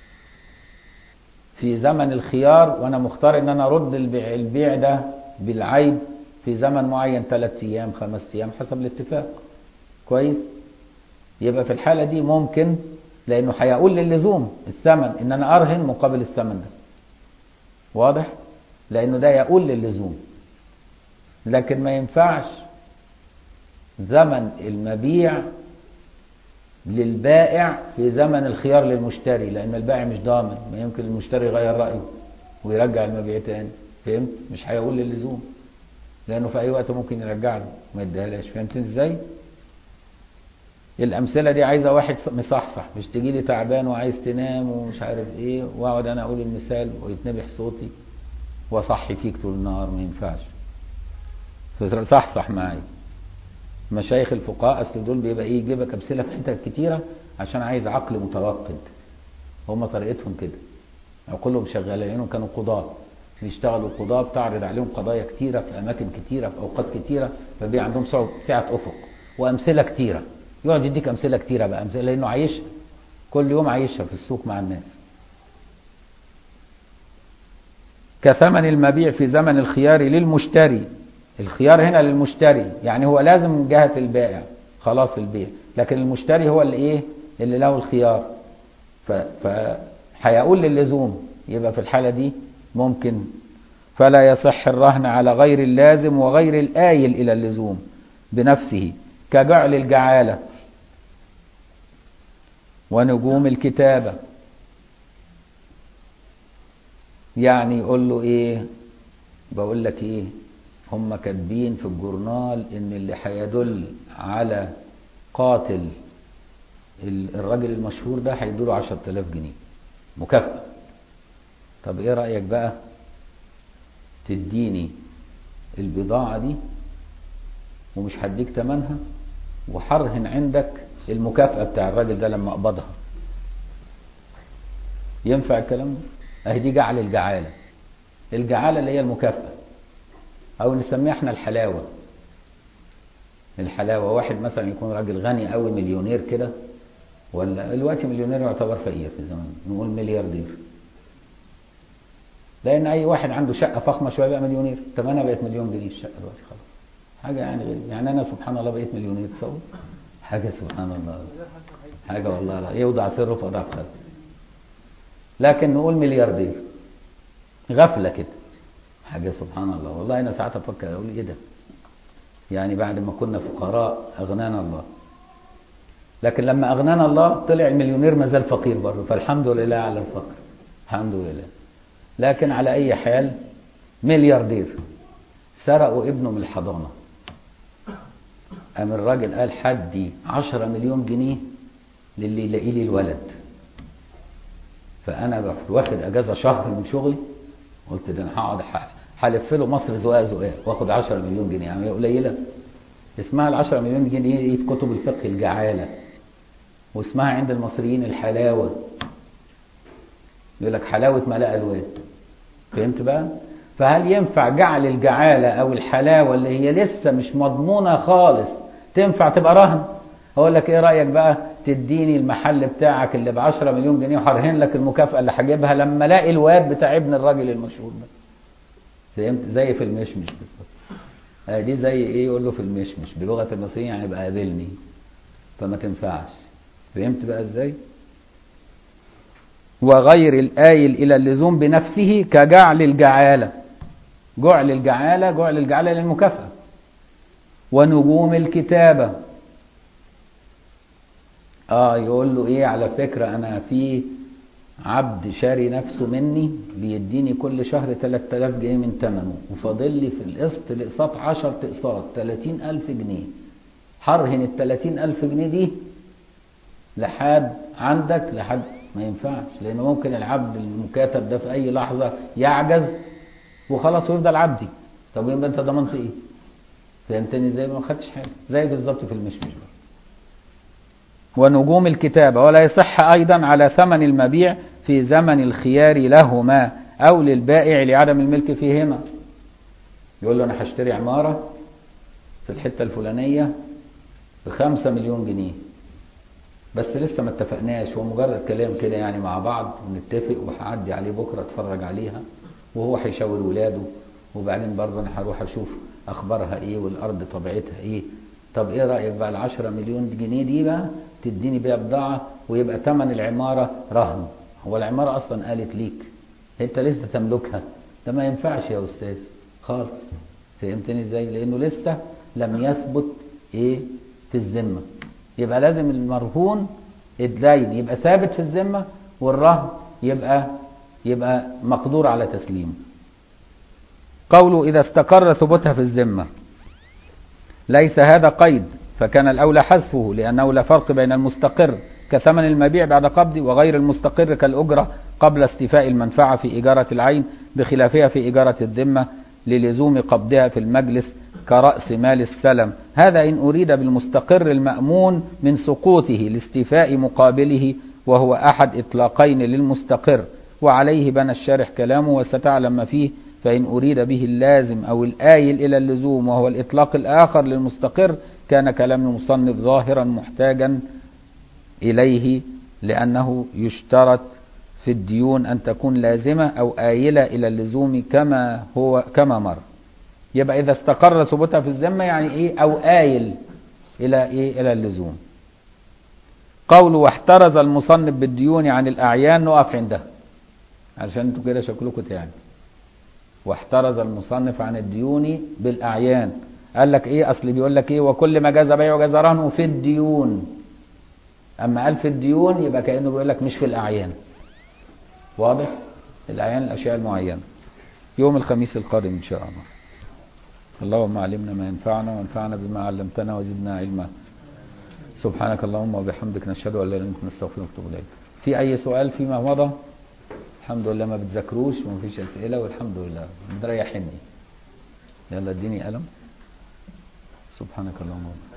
A: في زمن الخيار وانا مختار ان انا ارد البيع, البيع ده بالعيب في زمن معين ثلاث ايام خمس ايام حسب الاتفاق كويس يبقى في الحالة دي ممكن لانه هيقول للزوم الثمن ان انا ارهن مقابل الثمن ده واضح لانه ده يقول للزوم لكن ما ينفعش زمن المبيع للبائع في زمن الخيار للمشتري لان البائع مش ضامن ما يمكن المشتري يغير رايه ويرجع المبيع تاني فهمت مش هيقول للزوم لانه في اي وقت ممكن يرجع له ما يديهالاش فهمت ازاي الامثله دي عايزه واحد مصحصح مش تجي لي تعبان وعايز تنام ومش عارف ايه واقعد انا اقول المثال ويتنبح صوتي واصحي فيك طول النهار ما ينفعش صحصح معايا مشايخ الفقهاء اصل دول بيبقى ايه يجيبك امثله في حتت كتيره عشان عايز عقل متوقد هم طريقتهم كده عقولهم شغاله لانهم كانوا قضاه بيشتغلوا قضاه بتعرض عليهم قضايا كتيره في اماكن كتيره في اوقات كتيره فبيبقى عندهم سعه افق وامثله كتيره يقعد يديك امثله كتيره بقى امثله لانه عايشها كل يوم عايشها في السوق مع الناس كثمن المبيع في زمن الخيار للمشتري الخيار هنا للمشتري يعني هو لازم من جهة البائع خلاص البيع لكن المشتري هو اللي ايه اللي له الخيار فهيقول للزوم يبقى في الحالة دي ممكن فلا يصح الرهن على غير اللازم وغير الآيل إلى اللزوم بنفسه كجعل الجعالة ونجوم الكتابة يعني يقول له ايه بقول لك ايه هم كاتبين في الجورنال ان اللي هيدل على قاتل الراجل المشهور ده هيدوله 10000 جنيه مكافأة طب ايه رأيك بقى تديني البضاعة دي ومش هديك تمنها وحرهن عندك المكافأة بتاع الراجل ده لما أقبضها ينفع الكلام ده؟ أهي دي جعل الجعالة الجعالة اللي هي المكافأة أو نسميها احنا الحلاوة الحلاوة واحد مثلا يكون راجل غني قوي مليونير كده ولا دلوقتي مليونير يعتبر فقير في زمان نقول ملياردير لان اي واحد عنده شقه فخمه شويه بقى مليونير طب انا بقيت مليون جنيه الشقه دلوقتي خلاص حاجه يعني غير يعني انا سبحان الله بقيت مليونير تصور حاجه سبحان الله حاجه والله لا يوضع سره في اضعف خلق لكن نقول ملياردير غفله كده حاجه سبحان الله والله انا ساعات افكر اقول ايه ده يعني بعد ما كنا فقراء اغنانا الله لكن لما اغنانا الله طلع المليونير ما زال فقير برضه فالحمد لله على الفقر الحمد لله لكن على اي حال ملياردير سرقوا ابنه من الحضانه قام الراجل قال حدي 10 مليون جنيه للي يلاقي لي الولد فانا رحت واخد اجازه شهر من شغلي قلت ده انا هقعد هلف له مصر زقاق زقاق واخد 10 مليون جنيه يعني قليله اسمها ال 10 مليون جنيه دي في كتب الفقه الجعاله واسمها عند المصريين الحلاوه يقول لك حلاوه ما لقى الواد فهمت بقى؟ فهل ينفع جعل الجعاله او الحلاوه اللي هي لسه مش مضمونه خالص تنفع تبقى رهن؟ اقول لك ايه رايك بقى تديني المحل بتاعك اللي ب 10 مليون جنيه وهرهن لك المكافاه اللي هجيبها لما الاقي الواد بتاع ابن الراجل المشهور ده. فهمت؟ زي في المشمش بالظبط. آه دي زي ايه يقول له في المشمش بلغه المصريين يعني بقى قابلني فما تنفعش فهمت بقى ازاي؟ وغير الآيل إلى اللزوم بنفسه كجعل الجعالة جعل الجعالة جعل الجعالة للمكافأة ونجوم الكتابة اه يقول له ايه على فكرة انا في عبد شاري نفسه مني بيديني كل شهر 3000 جنيه من ثمنه وفاضل لي في القسط الاقساط 10 اقساط 30000 جنيه هرهن ال 30000 جنيه دي لحد عندك لحد ما ينفعش لان ممكن العبد المكاتب ده في اي لحظه يعجز وخلاص ويفضل عبدي طب يبقى انت ضمنت ايه؟ فهمتني ازاي ما خدتش حاجه زي بالظبط في المشمش ونجوم الكتابه ولا يصح ايضا على ثمن المبيع في زمن الخيار لهما او للبائع لعدم الملك فيهما يقول له انا هشتري عماره في الحته الفلانيه بخمسة مليون جنيه بس لسه ما اتفقناش هو مجرد كلام كده يعني مع بعض ونتفق وهعدي عليه بكره اتفرج عليها وهو هيشاور ولاده وبعدين برضه انا هروح اشوف اخبارها ايه والارض طبيعتها ايه طب ايه رايك بقى ال 10 مليون جنيه دي بقى تديني بيها بضاعه ويبقى ثمن العماره رهن هو العماره اصلا قالت ليك انت لسه تملكها ده ما ينفعش يا استاذ خالص فهمتني ازاي لانه لسه لم يثبت ايه في الذمه يبقى لازم المرهون الدين يبقى ثابت في الذمه والرهن يبقى يبقى مقدور على تسليمه قوله إذا استقر ثبوتها في الذمة ليس هذا قيد فكان الأولى حذفه لأنه لا فرق بين المستقر كثمن المبيع بعد قبض وغير المستقر كالأجرة قبل استيفاء المنفعة في إجارة العين بخلافها في إجارة الذمة للزوم قبضها في المجلس كرأس مال السلم هذا إن أريد بالمستقر المأمون من سقوطه لاستيفاء مقابله وهو أحد إطلاقين للمستقر وعليه بنى الشارح كلامه وستعلم ما فيه فإن أريد به اللازم أو الآيل إلى اللزوم وهو الإطلاق الآخر للمستقر كان كلام المصنف ظاهرا محتاجا إليه لأنه يشترط في الديون أن تكون لازمة أو آيلة إلى اللزوم كما هو كما مر يبقى إذا استقر ثبوتها في الذمة يعني إيه أو آيل إلى إيه إلى اللزوم قول واحترز المصنف بالديون عن الأعيان نقف عندها علشان انتوا كده شكلكم يعني واحترز المصنف عن الديون بالأعيان قال لك ايه اصل بيقول لك ايه وكل ما جاز بيع وجاز رهن في الديون اما قال في الديون يبقى كانه بيقول لك مش في الاعيان واضح الاعيان الاشياء المعينه يوم الخميس القادم ان شاء الله اللهم علمنا ما ينفعنا وانفعنا بما علمتنا وزدنا علما سبحانك اللهم وبحمدك نشهد ان لا اله الا انت نستغفرك ونتوب اليك في اي سؤال فيما مضى الحمد لله ما بتذاكروش ومفيش اسئله والحمد لله مريحني يلا اديني قلم سبحانك اللهم وبحمدك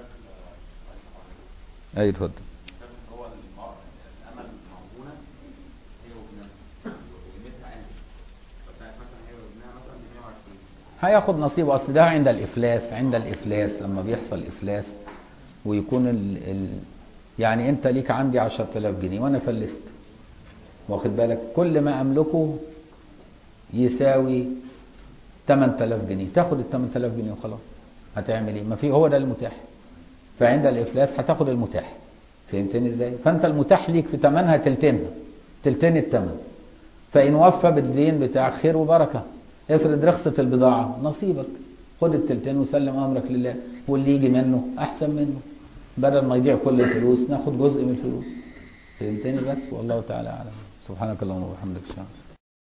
A: اي اتفضل
B: هو الامل موجوده هي وابنها وقيمتها قلت فبتاعت مثلا هي وابنها مثلا ب 120
A: هياخد نصيبه اصل ده عند الافلاس عند الافلاس لما بيحصل افلاس ويكون ال ال يعني انت ليك عندي 10000 جنيه وانا فلست واخد بالك كل ما املكه يساوي 8000 جنيه تاخد ال 8000 جنيه وخلاص هتعمل ايه ما في هو ده المتاح فعند الافلاس هتاخد المتاح فهمتني ازاي فانت المتاح ليك في ثمنها تلتينها تلتين الثمن فان وفى بالدين بتاع خير وبركه افرض رخصت البضاعه نصيبك خد التلتين وسلم امرك لله واللي يجي منه احسن منه بدل ما يضيع كل الفلوس ناخد جزء من الفلوس فهمتني بس والله تعالى اعلم سبحانك اللهم وبحمدك اشهد